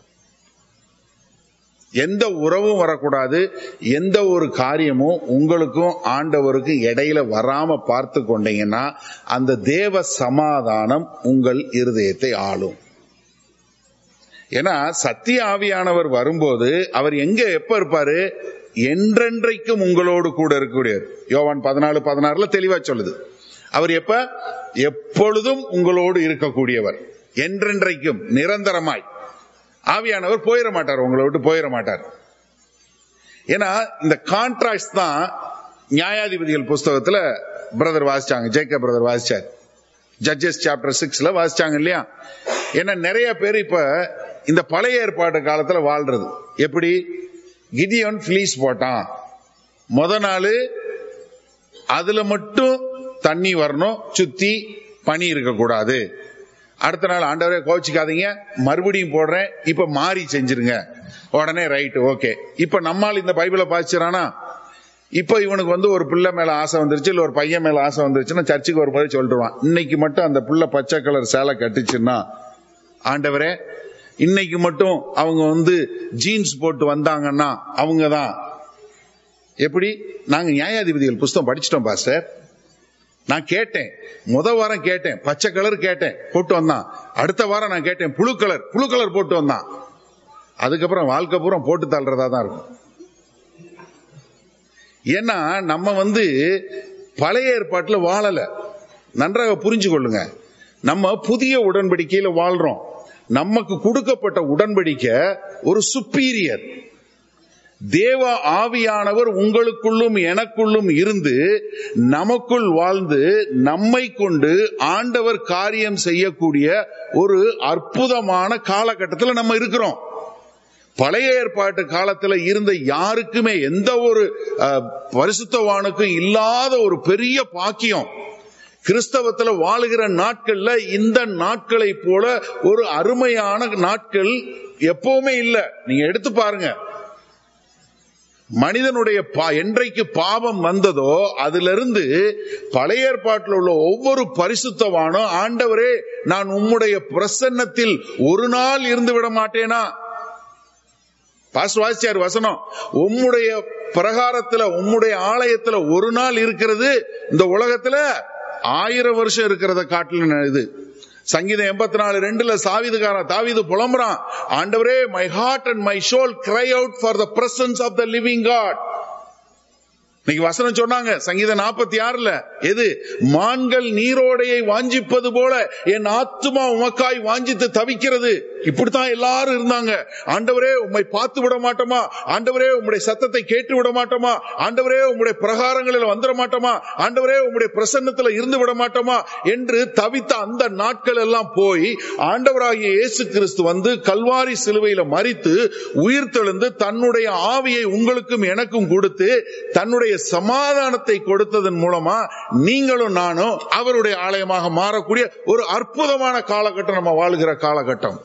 [SPEAKER 1] எந்த உறவும் வரக்கூடாது எந்த ஒரு காரியமும் உங்களுக்கும் ஆண்டவருக்கும் இடையில வராம பார்த்து கொண்டீங்கன்னா அந்த தேவ சமாதானம் உங்கள் இருதயத்தை ஆளும் ஏன்னா சத்திய ஆவியானவர் வரும்போது அவர் எங்க எப்ப இருப்பாரு என்றென்றைக்கும் உங்களோடு கூட இருக்கக்கூடியவர் யோவான் பதினாலு பதினாறுல தெளிவா சொல்லுது அவர் எப்ப எப்பொழுதும் உங்களோடு இருக்கக்கூடியவர் என்றென்றைக்கும் நிரந்தரமாய் ஆவியானவர் போயிட மாட்டார் உங்களை விட்டு போயிட மாட்டார் ஏன்னா இந்த கான்ட்ராக்ட் தான் நியாயாதிபதிகள் புஸ்தகத்துல பிரதர் வாசிச்சாங்க ஜேக்க பிரதர் வாசிச்சார் ஜட்ஜஸ் சாப்டர் சிக்ஸ்ல வாசிச்சாங்க இல்லையா ஏன்னா நிறைய பேர் இப்ப இந்த பழைய ஏற்பாட்டு காலத்துல வாழ்றது எப்படி கிதியோன் ஃபிலீஸ் போட்டான் முத நாள் அதுல மட்டும் தண்ணி வரணும் சுத்தி பனி இருக்கக்கூடாது அடுத்த நாள் ஆண்டவரே கோச்சிக்காதீங்க மறுபடியும் போடுறேன் இப்ப மாறி செஞ்சிருங்க உடனே ரைட் ஓகே இப்ப நம்மால் இந்த பைபிளை பாய்ச்சிரானா இப்ப இவனுக்கு வந்து ஒரு பிள்ளை மேல ஆசை வந்துருச்சு இல்ல ஒரு பையன் மேல ஆசை வந்துருச்சுன்னா சர்ச்சுக்கு வரும்போது சொல்லிடுவான் இன்னைக்கு மட்டும் அந்த பிள்ளை பச்சை கலர் சேலை கட்டுச்சுன்னா ஆண்டவரே இன்னைக்கு மட்டும் அவங்க வந்து ஜீன்ஸ் போட்டு வந்தாங்கன்னா அவங்க தான் எப்படி நாங்க நியாயாதிபதிகள் புஸ்தகம் படிச்சிட்டோம் பாஸ்டர் நான் கேட்டேன் முத வாரம் கேட்டேன் பச்சை கலர் கேட்டேன் போட்டு வந்தான் அடுத்த வாரம் நான் கேட்டேன் புழு கலர் புழு கலர் போட்டு வந்தான் அதுக்கப்புறம் வாழ்க்கை பூரா போட்டு தள்ளுறதா தான் இருக்கும் ஏன்னா நம்ம வந்து பழைய ஏற்பாட்டில் வாழல நன்றாக புரிஞ்சு கொள்ளுங்க நம்ம புதிய உடன்படிக்கையில வாழ்றோம் நமக்கு கொடுக்கப்பட்ட உடன்படிக்கை ஒரு சுப்பீரியர் தேவ ஆவியானவர் உங்களுக்குள்ளும் எனக்குள்ளும் இருந்து நமக்குள் வாழ்ந்து நம்மை கொண்டு ஆண்டவர் காரியம் செய்யக்கூடிய ஒரு அற்புதமான காலகட்டத்தில் நம்ம இருக்கிறோம் பழைய ஏற்பாட்டு காலத்துல இருந்த யாருக்குமே எந்த ஒரு அஹ், பரிசுத்தவானுக்கும் இல்லாத ஒரு பெரிய பாக்கியம் கிறிஸ்தவத்துல வாழுகிற நாட்கள்ல இந்த நாட்களை போல ஒரு அருமையான நாட்கள் எப்பவுமே இல்ல நீங்க எடுத்து பாருங்க மனிதனுடைய பா என்றைக்கு பாவம் வந்ததோ அதிலிருந்து பழைய ஏற்பாட்டில் உள்ள ஒவ்வொரு பரிசுத்தவானும் ஆண்டவரே நான் உம்முடைய பிரசன்னத்தில் ஒரு நாள் இருந்து விட மாட்டேனா பாஸ்டர் வாசிச்சார் வசனம் உம்முடைய பிரகாரத்துல உம்முடைய ஆலயத்துல ஒரு நாள் இருக்கிறது இந்த உலகத்துல ஆயிரம் வருஷம் இருக்கிறத காட்டில இது சங்கீதம் எண்பத்தி நாலு ரெண்டுல சாவிதுக்காரன் தாவிது புலம்புறான் ஆண்டவரே my heart and my soul cry out for the presence of the living God இன்னைக்கு வசனம் சொன்னாங்க சங்கீதம் நாற்பத்தி ஆறுல எது மான்கள் நீரோடையை வாஞ்சிப்பது போல என் ஆத்துமா உமக்காய் வாஞ்சித்து தவிக்கிறது இப்படித்தான் எல்லாரும் இருந்தாங்க ஆண்டவரே உம்மை பார்த்து விட மாட்டோமா ஆண்டவரே உம்முடைய சத்தத்தை கேட்டு விட மாட்டோமா ஆண்டவரே உம்முடைய பிரகாரங்களில் வந்துட மாட்டோமா ஆண்டவரே உம்முடைய பிரசன்னத்துல இருந்து விட மாட்டோமா என்று தவித்த அந்த நாட்கள் எல்லாம் போய் ஆண்டவராகிய இயேசு கிறிஸ்து வந்து கல்வாரி சிலுவையில மறித்து உயிர் தெழுந்து தன்னுடைய ஆவியை உங்களுக்கும் எனக்கும் கொடுத்து தன்னுடைய சமாதானத்தை கொடுத்ததன் மூலமா நீங்களும் நானும் அவருடைய ஆலயமாக மாறக்கூடிய ஒரு அற்புதமான காலகட்டம் நம்ம வாழுகிற காலகட்டம்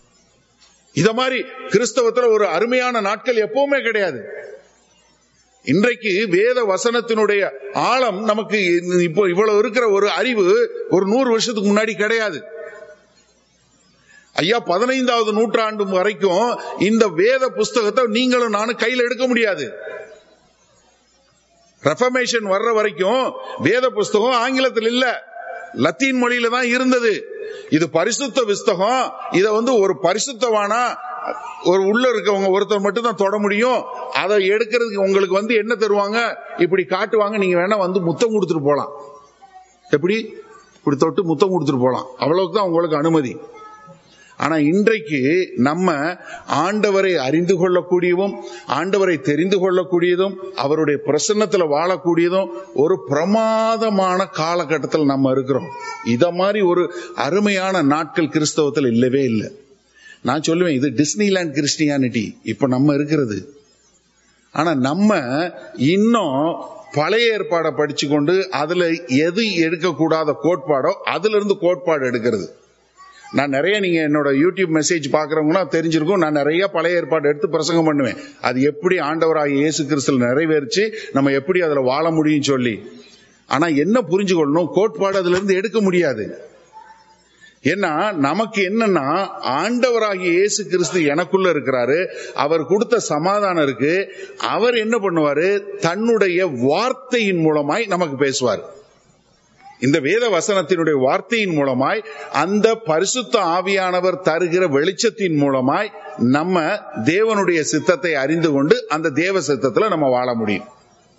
[SPEAKER 1] இத மாதிரி கிறிஸ்தவத்துல ஒரு அருமையான நாட்கள் எப்பவுமே கிடையாது இன்றைக்கு வேத வசனத்தினுடைய ஆழம் நமக்கு இப்போ இவ்வளவு இருக்கிற ஒரு அறிவு ஒரு நூறு வருஷத்துக்கு முன்னாடி கிடையாது ஐயா பதினைந்தாவது நூற்றாண்டு வரைக்கும் இந்த வேத புஸ்தகத்தை நீங்களும் நானும் கையில் எடுக்க முடியாது ரெஃபர்மேஷன் வர்ற வரைக்கும் வேத புஸ்தகம் ஆங்கிலத்தில் இல்ல லத்தீன் மொழியில தான் இருந்தது இது பரிசுத்த புஸ்தகம் இத வந்து ஒரு பரிசுத்தவானா ஒரு உள்ள இருக்கவங்க ஒருத்தர் மட்டும் தான் தொட முடியும் அதை எடுக்கிறதுக்கு உங்களுக்கு வந்து என்ன தருவாங்க இப்படி காட்டுவாங்க நீங்க வேணா வந்து முத்தம் கொடுத்துட்டு போலாம் எப்படி இப்படி தொட்டு முத்தம் கொடுத்துட்டு போலாம் அவ்வளவுக்கு தான் உங்களுக்கு அனுமதி ஆனா இன்றைக்கு நம்ம ஆண்டவரை அறிந்து கொள்ளக்கூடியதும் ஆண்டவரை தெரிந்து கொள்ளக்கூடியதும் அவருடைய பிரசன்னத்துல வாழக்கூடியதும் ஒரு பிரமாதமான காலகட்டத்தில் நம்ம இருக்கிறோம் இத மாதிரி ஒரு அருமையான நாட்கள் கிறிஸ்தவத்தில் இல்லவே இல்லை நான் சொல்லுவேன் இது டிஸ்னிலாண்ட் கிறிஸ்டியானிட்டி இப்ப நம்ம இருக்கிறது ஆனா நம்ம இன்னும் பழைய ஏற்பாடை படிச்சு கொண்டு அதுல எது எடுக்கக்கூடாத கோட்பாடோ அதுல இருந்து கோட்பாடு எடுக்கிறது நான் நிறைய நீங்க என்னோட யூடியூப் மெசேஜ் பாக்குறவங்கன்னா தெரிஞ்சிருக்கும் நான் நிறைய பழைய ஏற்பாடு எடுத்து பிரசங்கம் பண்ணுவேன் அது எப்படி ஆண்டவராகிய இயேசு கிறிஸ்துல நிறைவேறிச்சு நம்ம எப்படி அதுல வாழ முடியும் சொல்லி ஆனா என்ன புரிஞ்சுக்கொள்ளணும் கோட்பாடு அதுல இருந்து எடுக்க முடியாது ஏன்னா நமக்கு என்னன்னா ஆண்டவராகிய இயேசு கிறிஸ்து எனக்குள்ள இருக்கிறாரு அவர் கொடுத்த சமாதானம் இருக்கு அவர் என்ன பண்ணுவாரு தன்னுடைய வார்த்தையின் மூலமாய் நமக்கு பேசுவார் இந்த வேத வசனத்தினுடைய வார்த்தையின் மூலமாய் அந்த பரிசுத்த ஆவியானவர் தருகிற வெளிச்சத்தின் மூலமாய் நம்ம தேவனுடைய சித்தத்தை அறிந்து கொண்டு அந்த தேவ சித்தத்துல நம்ம வாழ முடியும்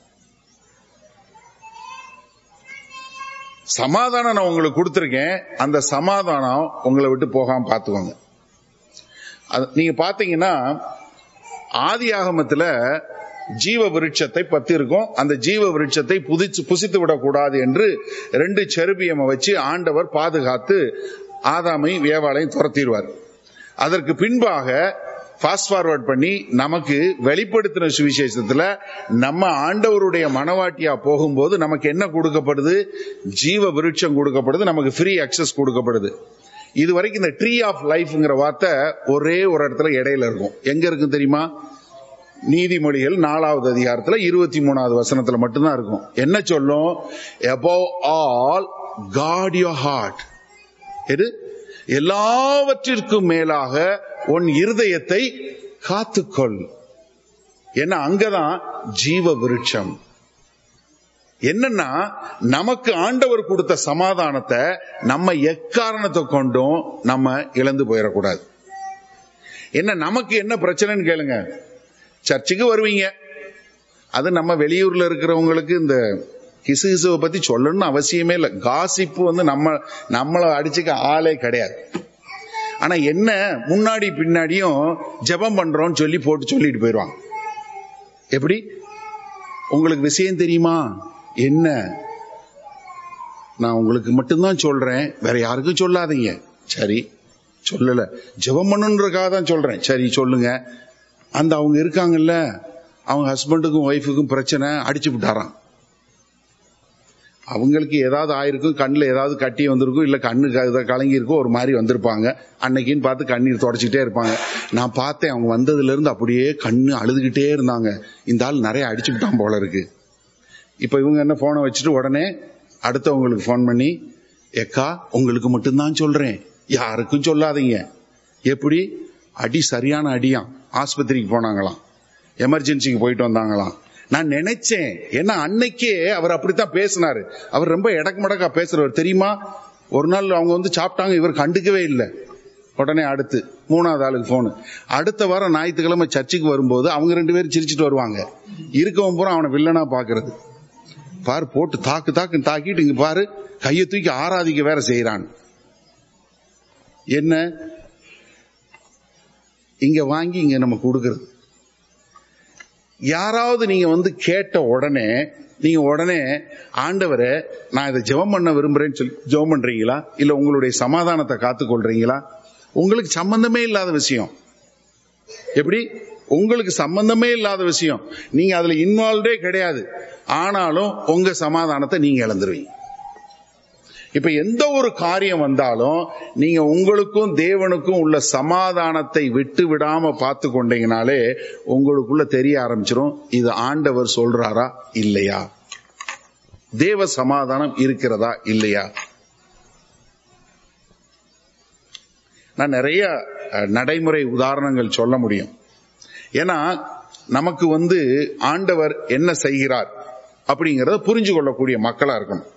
[SPEAKER 1] சமாதானம் நான் உங்களுக்கு கொடுத்துருக்கேன் அந்த சமாதானம் உங்களை விட்டு போகாம பார்த்துக்கோங்க அது நீங்க பாத்தீங்கன்னா ஆதி ஆகமத்துல ஜீவ விருட்சத்தை பத்தி இருக்கும் அந்த ஜீவ விருட்சத்தை புதிச்சு புசித்து விடக்கூடாது என்று ரெண்டு செருபியமை வச்சு ஆண்டவர் பாதுகாத்து ஆதாமை வேவாளையும் துரத்திடுவார் அதற்கு பின்பாக ஃபாஸ்ட் ஃபார்வர்ட் பண்ணி நமக்கு வெளிப்படுத்தின சுவிசேஷத்துல நம்ம ஆண்டவருடைய மனவாட்டியா போகும்போது நமக்கு என்ன கொடுக்கப்படுது ஜீவ விருட்சம் கொடுக்கப்படுது நமக்கு ஃப்ரீ அக்சஸ் கொடுக்கப்படுது இது வரைக்கும் இந்த ட்ரீ ஆஃப் லைஃப்ங்கிற வார்த்தை ஒரே ஒரு இடத்துல இடையில இருக்கும் எங்க இருக்கும் தெரியுமா நீதிமொழிகள் நாலாவது அதிகாரத்துல இருபத்தி மூணாவது வசனத்துல மட்டும்தான் இருக்கும் என்ன சொல்லும் above all God your heart எது எல்லாவற்றிற்கும் மேலாக உன் இருதயத்தை காத்துக்கொள் ஏன்னா அங்கதான் ஜீவ விருட்சம் என்னன்னா நமக்கு ஆண்டவர் கொடுத்த சமாதானத்தை நம்ம எக்காரணத்தை கொண்டும் நம்ம இழந்து போயிடக்கூடாது என்ன நமக்கு என்ன பிரச்சனைன்னு கேளுங்க சர்ச்சுக்கு வருவீங்க அது நம்ம வெளியூர்ல இருக்கிறவங்களுக்கு இந்த கிசு கிசுவை பத்தி சொல்லணும்னு அவசியமே இல்லை காசிப்பு வந்து நம்ம நம்மளை அடிச்சுக்க ஆளே கிடையாது ஆனா என்ன முன்னாடி பின்னாடியும் ஜெபம் பண்றோம்னு சொல்லி போட்டு சொல்லிட்டு போயிடுவாங்க எப்படி உங்களுக்கு விஷயம் தெரியுமா என்ன நான் உங்களுக்கு மட்டும்தான் சொல்றேன் வேற யாருக்கும் சொல்லாதீங்க சரி சொல்லல ஜெபம் பண்ணுன்றக்காக தான் சொல்றேன் சரி சொல்லுங்க அந்த அவங்க இருக்காங்கல்ல அவங்க ஹஸ்பண்டுக்கும் ஒய்ஃபுக்கும் பிரச்சனை அடிச்சு விட்டாராம் அவங்களுக்கு ஏதாவது ஆயிருக்கும் கண்ணில் ஏதாவது கட்டி வந்திருக்கும் இல்லை கண்ணு க- கலங்கி இருக்கும் ஒரு மாதிரி வந்திருப்பாங்க அன்னைக்குன்னு பார்த்து கண்ணீர் தொடச்சிக்கிட்டே இருப்பாங்க நான் பார்த்தேன் அவங்க வந்ததுல இருந்து அப்படியே கண்ணு அழுதுகிட்டே இருந்தாங்க இந்த ஆள் நிறைய அடிச்சு விட்டான் போல இருக்கு இப்போ இவங்க என்ன போனை வச்சுட்டு உடனே அடுத்தவங்களுக்கு ஃபோன் பண்ணி ஏக்கா உங்களுக்கு மட்டும்தான் சொல்றேன் யாருக்கும் சொல்லாதீங்க எப்படி அடி சரியான அடியாம் ஆஸ்பத்திரிக்கு போனாங்களாம் எமர்ஜென்சிக்கு போயிட்டு வந்தாங்களாம் நான் நினைச்சேன் ஏன்னா அன்னைக்கே அவர் அப்படித்தான் பேசினாரு அவர் ரொம்ப எடக்கு மடக்கா பேசுறவர் தெரியுமா ஒரு நாள் அவங்க வந்து சாப்பிட்டாங்க இவர் கண்டுக்கவே இல்லை உடனே அடுத்து மூணாவது ஆளுக்கு போனு அடுத்த வாரம் ஞாயிற்றுக்கிழமை சர்ச்சுக்கு வரும்போது அவங்க ரெண்டு பேரும் சிரிச்சிட்டு வருவாங்க இருக்கவன் பூரா அவனை வில்லனா பாக்குறது பாரு போட்டு தாக்கு தாக்குன்னு தாக்கிட்டு இங்க பாரு கையை தூக்கி ஆராதிக்க வேற செய்யறான் என்ன இங்க வாங்கி இங்க நம்ம கொடுக்கறது யாராவது நீங்க வந்து கேட்ட உடனே நீங்க உடனே ஆண்டவரை நான் இதை ஜெபம் பண்ண விரும்புறேன்னு சொல்லி ஜெபம் பண்றீங்களா இல்ல உங்களுடைய சமாதானத்தை காத்துக்கொள்றீங்களா உங்களுக்கு சம்பந்தமே இல்லாத விஷயம் எப்படி உங்களுக்கு சம்பந்தமே இல்லாத விஷயம் நீங்க அதுல இன்வால்வ்டே கிடையாது ஆனாலும் உங்க சமாதானத்தை நீங்க இழந்துருவீங்க இப்ப எந்த ஒரு காரியம் வந்தாலும் நீங்க உங்களுக்கும் தேவனுக்கும் உள்ள சமாதானத்தை விட்டு விடாம பார்த்து கொண்டீங்கனாலே உங்களுக்குள்ள தெரிய ஆரம்பிச்சிரும் இது ஆண்டவர் சொல்றாரா இல்லையா தேவ சமாதானம் இருக்கிறதா இல்லையா நான் நிறைய அஹ், நடைமுறை உதாரணங்கள் சொல்ல முடியும் ஏன்னா நமக்கு வந்து ஆண்டவர் என்ன செய்கிறார் அப்படிங்கறத புரிஞ்சு கொள்ளக்கூடிய மக்களா இருக்கணும்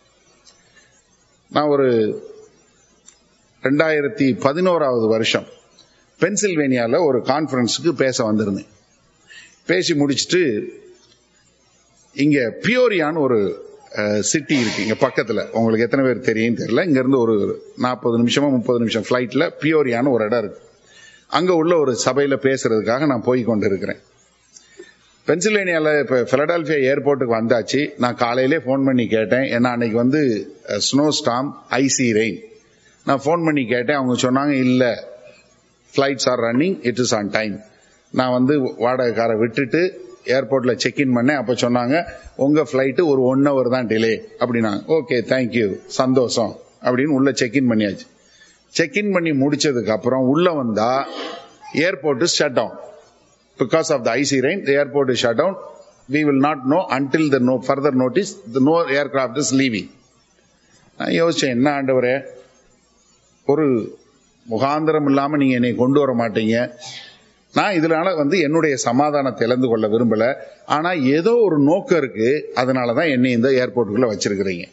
[SPEAKER 1] நான் ஒரு ரெண்டாயிரத்தி பதினோராவது வருஷம் பென்சில்வேனியால ஒரு கான்ஃபரன்ஸுக்கு பேச வந்திருந்தேன் பேசி முடிச்சிட்டு இங்க பியோரியான்னு ஒரு சிட்டி இருக்கு இங்க பக்கத்துல உங்களுக்கு எத்தனை பேர் தெரியும் தெரியல இங்க இருந்து ஒரு நாற்பது நிமிஷமா முப்பது நிமிஷம் ஃபிளைட்ல பியோரியான்னு ஒரு இடம் இருக்கு அங்க உள்ள ஒரு சபையில பேசுறதுக்காக நான் போய் கொண்டு இருக்கிறேன் பென்சில்வேனியால இப்ப பிலடெல்பியா ஏர்போர்ட்டுக்கு வந்தாச்சு நான் காலையிலே ஃபோன் பண்ணி கேட்டேன் ஏன்னா அன்னைக்கு வந்து ஸ்னோ ஸ்டாம் ஐசி ரெயின் நான் ஃபோன் பண்ணி கேட்டேன் அவங்க சொன்னாங்க இல்ல flights are running it is on time நான் வந்து வாடகைக்காரை விட்டுட்டு ஏர்போர்ட்ல செக் இன் பண்ணேன் அப்ப சொன்னாங்க உங்க ஃபிளைட் ஒரு ஒன் ஹவர் தான் டிலே அப்படின்னாங்க ஓகே தேங்க்யூ சந்தோஷம் அப்படின்னு உள்ள செக் இன் பண்ணியாச்சு செக் இன் பண்ணி முடிச்சதுக்கு அப்புறம் உள்ள வந்தா airport shut down because of the icy rain the airport is shut down we will not know until the no further notice the no aircraft is leaving நான் யோசிச்சேன் என்ன ஆண்டவரே ஒரு முகாந்திரம் இல்லாம நீங்க என்னை கொண்டு வர மாட்டீங்க நான் இதனால வந்து என்னுடைய சமாதானத்தை இழந்து கொள்ள விரும்பல ஆனா ஏதோ ஒரு நோக்கம் இருக்கு அதனாலதான் என்னை இந்த ஏர்போர்ட்டுக்குள்ள வச்சிருக்கிறீங்க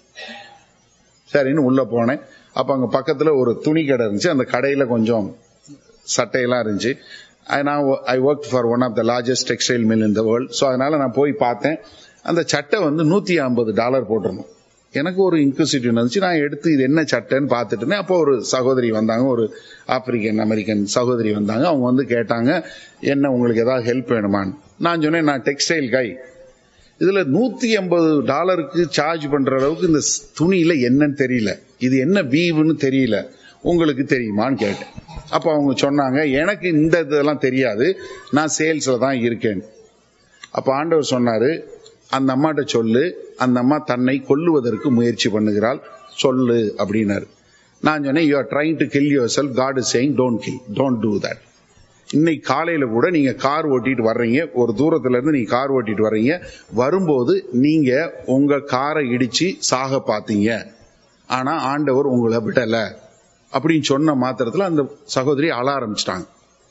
[SPEAKER 1] சரின்னு உள்ள போனேன் அப்ப அங்க பக்கத்துல ஒரு துணி கடை இருந்துச்சு அந்த கடையில கொஞ்சம் சட்டையெல்லாம் இருந்துச்சு I- நான் I work for one of the largest textile mill in the world so அதனால நான் போய் பார்த்தேன் அந்த சட்டை வந்து நூத்தி ஐம்பது டாலர் போட்டிருந்தோம் எனக்கு ஒரு இன்க்யூசிட்டிவ் இருந்துச்சு நான் எடுத்து இது என்ன சட்டைன்னு பார்த்துட்டு இருந்தேன். அப்போ ஒரு சகோதரி வந்தாங்க ஒரு ஆப்பிரிக்கன் அமெரிக்கன் சகோதரி வந்தாங்க அவங்க வந்து கேட்டாங்க என்ன உங்களுக்கு ஏதாவது ஹெல்ப் வேணுமான்னு நான் சொன்னேன் நான் டெக்ஸ்டைல் கை இதுல நூத்தி எண்பது டாலருக்கு சார்ஜ் பண்ற அளவுக்கு இந்த ஸ்- துணியில என்னன்னு தெரியல இது என்ன வீவுன்னு தெரியல உங்களுக்கு தெரியுமான்னு கேட்டேன் அப்ப அவங்க சொன்னாங்க எனக்கு இந்த இதெல்லாம் தெரியாது நான் சேல்ஸ்ல தான் இருக்கேன் அப்ப ஆண்டவர் சொன்னாரு அந்த அம்மாட்ட சொல்லு அந்த அம்மா தன்னை கொல்லுவதற்கு முயற்சி பண்ணுகிறாள் சொல்லு அப்படின்னாரு நான் சொன்னேன் you are trying to kill yourself God is saying don't kill don't do that இன்னைக்கு காலையில கூட நீங்க கார் ஓட்டிட்டு வர்றீங்க ஒரு தூரத்துல இருந்து நீங்க கார் ஓட்டிட்டு வர்றீங்க வரும்போது நீங்க உங்க காரை இடிச்சு சாக பார்த்தீங்க ஆனா ஆண்டவர் உங்களை விடல அப்படின்னு சொன்ன மாத்திரத்துல அந்த சகோதரி அழ ஆரம்பிச்சிட்டாங்க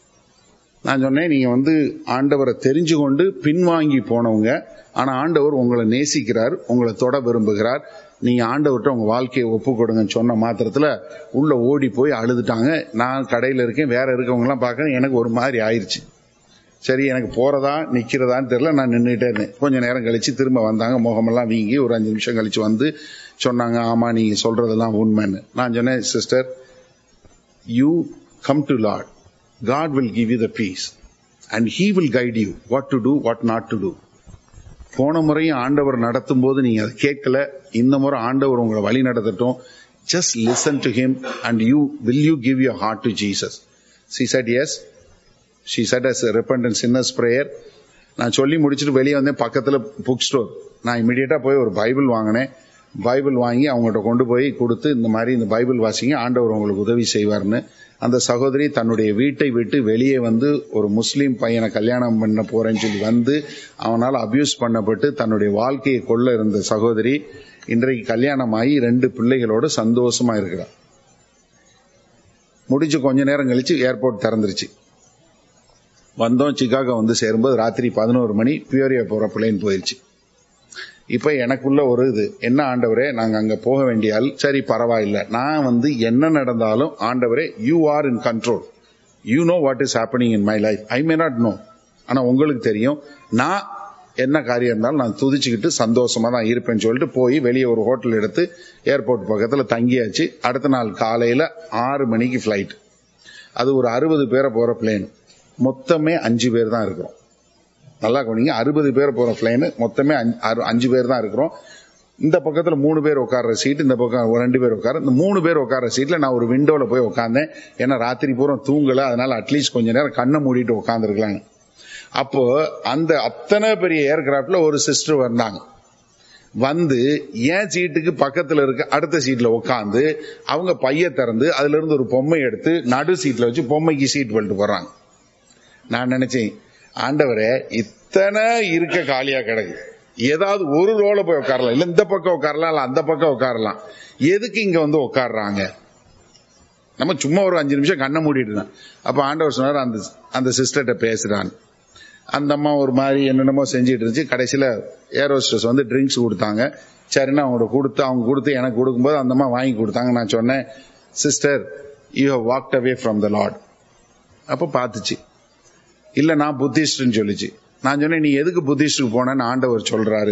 [SPEAKER 1] நான் சொன்னேன் நீங்க வந்து ஆண்டவரை தெரிஞ்சு கொண்டு பின்வாங்கி போனவங்க ஆனா ஆண்டவர் உங்களை நேசிக்கிறார் உங்களை தொட விரும்புகிறார் நீங்க ஆண்டவர்கிட்ட உங்க வாழ்க்கையை ஒப்பு கொடுங்கன்னு சொன்ன மாத்திரத்துல உள்ள ஓடி போய் அழுதுட்டாங்க நான் கடையில இருக்கேன் வேற இருக்கவங்க எல்லாம் பார்க்கறேன் எனக்கு ஒரு மாதிரி ஆயிருச்சு சரி எனக்கு போறதா நிக்கிறதான்னு தெரியல நான் நின்றுட்டே இருந்தேன் கொஞ்ச நேரம் கழிச்சு திரும்ப வந்தாங்க முகமெல்லாம் வீங்கி ஒரு அஞ்சு நிமிஷம் கழிச்சு வந்து சொன்னாங்க ஆமா நீங்க சொல்றதெல்லாம் உண்மைன்னு நான் சொன்னேன் sister you come to Lord God will give you the peace and he will guide you what to do what not to do போன முறையும் ஆண்டவர் நடத்தும் போது நீங்க அதை கேட்கல இந்த முறை ஆண்டவர் உங்களை வழி நடத்தட்டும் just listen to him and you will you give your heart to Jesus she said yes she said as repentance sinner's prayer நான் சொல்லி முடிச்சுட்டு வெளியே வந்தேன் பக்கத்துல புக் ஸ்டோர் நான் இமிடியேட்டா போய் ஒரு பைபிள் வாங்கினேன் பைபிள் வாங்கி அவங்ககிட்ட கொண்டு போய் கொடுத்து இந்த மாதிரி இந்த பைபிள் வாசிங்க ஆண்டவர் உங்களுக்கு உதவி செய்வார்னு அந்த சகோதரி தன்னுடைய வீட்டை விட்டு வெளியே வந்து ஒரு முஸ்லீம் பையனை கல்யாணம் பண்ண போறேன்னு சொல்லி வந்து அவனால் அபியூஸ் பண்ணப்பட்டு தன்னுடைய வாழ்க்கையை கொள்ள இருந்த சகோதரி இன்றைக்கு கல்யாணமாகி ரெண்டு பிள்ளைகளோட சந்தோஷமா இருக்கிறார் முடிஞ்சு கொஞ்ச நேரம் கழிச்சு ஏர்போர்ட் திறந்துருச்சு வந்தோம் சிகாகோ வந்து சேரும்போது ராத்திரி பதினோரு மணி பியூரியா போற பிளேன் போயிருச்சு இப்ப எனக்குள்ள ஒரு இது என்ன ஆண்டவரே நாங்க அங்க போக வேண்டிய ஆள் சரி பரவாயில்ல நான் வந்து என்ன நடந்தாலும் ஆண்டவரே you are in control you know what is happening in my life I may not know ஆனா உங்களுக்கு தெரியும் நான் என்ன காரியம் இருந்தாலும் நான் துதிச்சுக்கிட்டு சந்தோஷமா தான் இருப்பேன்னு சொல்லிட்டு போய் வெளியே ஒரு ஹோட்டல் எடுத்து ஏர்போர்ட் பக்கத்துல தங்கியாச்சு அடுத்த நாள் காலையில ஆறு மணிக்கு ஃபிளைட் அது ஒரு அறுபது பேரை போற பிளேன் மொத்தமே அஞ்சு பேர் தான் இருக்கிறோம் நல்லா கவனிங்க அறுபது பேர் போற பிளைன் மொத்தமே அஞ்சு- அறு- அஞ்சு பேர் தான் இருக்கிறோம் இந்த பக்கத்துல மூணு பேர் உட்கார்ற சீட் இந்த பக்கம் ஒரு ரெண்டு பேர் உட்கார இந்த மூணு பேர் உட்கார்ற சீட்ல நான் ஒரு விண்டோல போய் உட்காந்தேன் ஏன்னா ராத்திரி பூரா தூங்கல அதனால அட்லீஸ்ட் கொஞ்ச நேரம் கண்ணை மூடிட்டு உட்காந்துருக்கலாங்க அப்போ அந்த அத்தனை பெரிய ஏர்கிராப்ட்ல ஒரு சிஸ்டர் வந்தாங்க வந்து என் சீட்டுக்கு பக்கத்துல இருக்க அடுத்த சீட்ல உட்காந்து அவங்க பைய திறந்து அதுல இருந்து ஒரு பொம்மை எடுத்து நடு சீட்ல வச்சு பொம்மைக்கு சீட் பெல்ட் போடுறாங்க நான் நினைச்சேன் ஆண்டவரே இத்தனை இருக்க காலியா கிடக்கு ஏதாவது ஒரு ரோல போய் உட்காரலாம் இல்ல இந்த பக்கம் உட்காரலாம் இல்ல அந்த பக்கம் உட்காரலாம் எதுக்கு இங்க வந்து உட்கார்றாங்க நம்ம சும்மா ஒரு அஞ்சு நிமிஷம் கண்ணை மூடிட்டு இருந்தோம். அப்ப ஆண்டவர் சொன்னார் அந்த அந்த சிஸ்டர்கிட்ட பேசுறான் அந்த அம்மா ஒரு மாதிரி என்னென்னமோ செஞ்சுட்டு இருந்துச்சு கடைசியில ஏரோஸ்டர்ஸ் வந்து ட்ரிங்க்ஸ் கொடுத்தாங்க சரின்னு அவங்க கொடுத்து அவங்க கொடுத்து எனக்கு கொடுக்கும்போது அந்த அம்மா வாங்கி கொடுத்தாங்க நான் சொன்னேன் sister you have walked away from the Lord அப்ப பார்த்துச்சு இல்ல நான் புத்திஸ்ட்னு சொல்லிச்சு நான் சொன்னேன் நீ எதுக்கு புத்திஸ்டுக்கு போனேன்னு ஆண்டவர் சொல்றாரு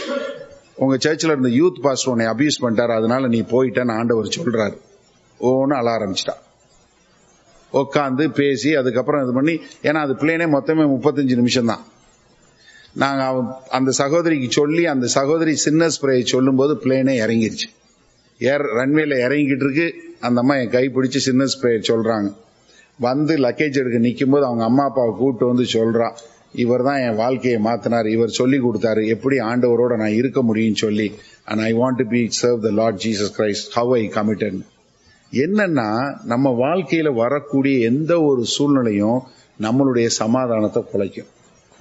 [SPEAKER 1] உங்க சர்ச்சில் இருந்த யூத் பாஸ்டர் உன்னை அபியூஸ் பண்ணிட்டாரு அதனால நீ போயிட்டேன்னு ஆண்டவர் சொல்றாரு ஓன்னு அழ ஆரம்பிச்சிட்டா உட்காந்து பேசி அதுக்கப்புறம் இது பண்ணி ஏன்னா அது பிளேனே மொத்தமே முப்பத்தஞ்சு நிமிஷம் தான் நாங்க அவ- அந்த சகோதரிக்கு சொல்லி அந்த சகோதரி சின்ன ஸ்ப்ரே சொல்லும் போது பிளேனே இறங்கிருச்சு ஏர் ரன்வேல இறங்கிக்கிட்டு இருக்கு அந்த அம்மா என் கை பிடிச்சு சின்ன ஸ்ப்ரே சொல்றாங்க வந்து லக்கேஜ் எடுக்க நிக்கும் போது அவங்க அம்மா அப்பாவை கூப்பிட்டு வந்து சொல்றா இவர் தான் என் வாழ்க்கையை மாத்தினார் இவர் சொல்லி கொடுத்தாரு எப்படி ஆண்டவரோட நான் இருக்க முடியும்னு சொல்லி and I want to be serve the Lord Jesus Christ have I committed என்னன்னா நம்ம வாழ்க்கையில வரக்கூடிய எந்த ஒரு சூழ்நிலையும் நம்மளுடைய சமாதானத்தை குலைக்கும்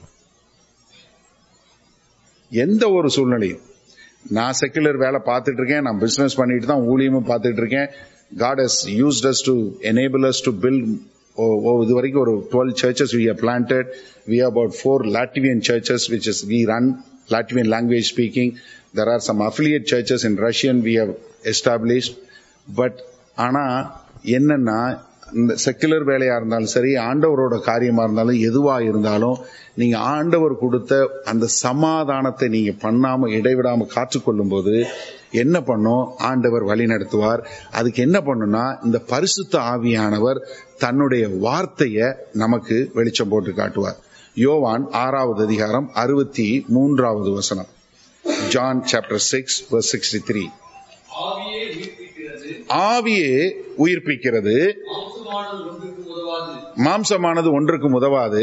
[SPEAKER 1] எந்த ஒரு சூழ்நிலையும் நான் செக்குலர் வேலை பார்த்துட்டு இருக்கேன் நான் பிசினஸ் பண்ணிட்டு தான் ஊழியமும் பார்த்துட்டு இருக்கேன் God has used us to enable us to build இது வரைக்கும் ஒரு twelve churches we have planted we about four Latvian churches which is we run Latvian language speaking there are some affiliate churches in Russian we have established but ஆனா என்னன்னா இந்த secular வேலையா இருந்தாலும் சரி ஆண்டவரோட காரியமா இருந்தாலும் எதுவா இருந்தாலும் நீங்க ஆண்டவர் கொடுத்த அந்த சமாதானத்தை நீங்க பண்ணாம இடைவிடாம காத்துக்கொள்ளும் போது என்ன பண்ணும் ஆண்டவர் வழி நடத்துவார் அதுக்கு என்ன பண்ணும்னா இந்த பரிசுத்த ஆவியானவர் தன்னுடைய வார்த்தைய நமக்கு வெளிச்சம் போட்டு காட்டுவார் யோவான் ஆறாவது அதிகாரம் அறுபத்தி மூன்றாவது வசனம் John chapter six sixty three
[SPEAKER 2] ஆவியே உயிர்ப்பிக்கிறது
[SPEAKER 1] ஆவியே உயிர்ப்பிக்கிறது
[SPEAKER 2] மாம்சமானது ஒன்றுக்கு உதவாது
[SPEAKER 1] மாம்சமானது ஒன்றுக்கும் உதவாது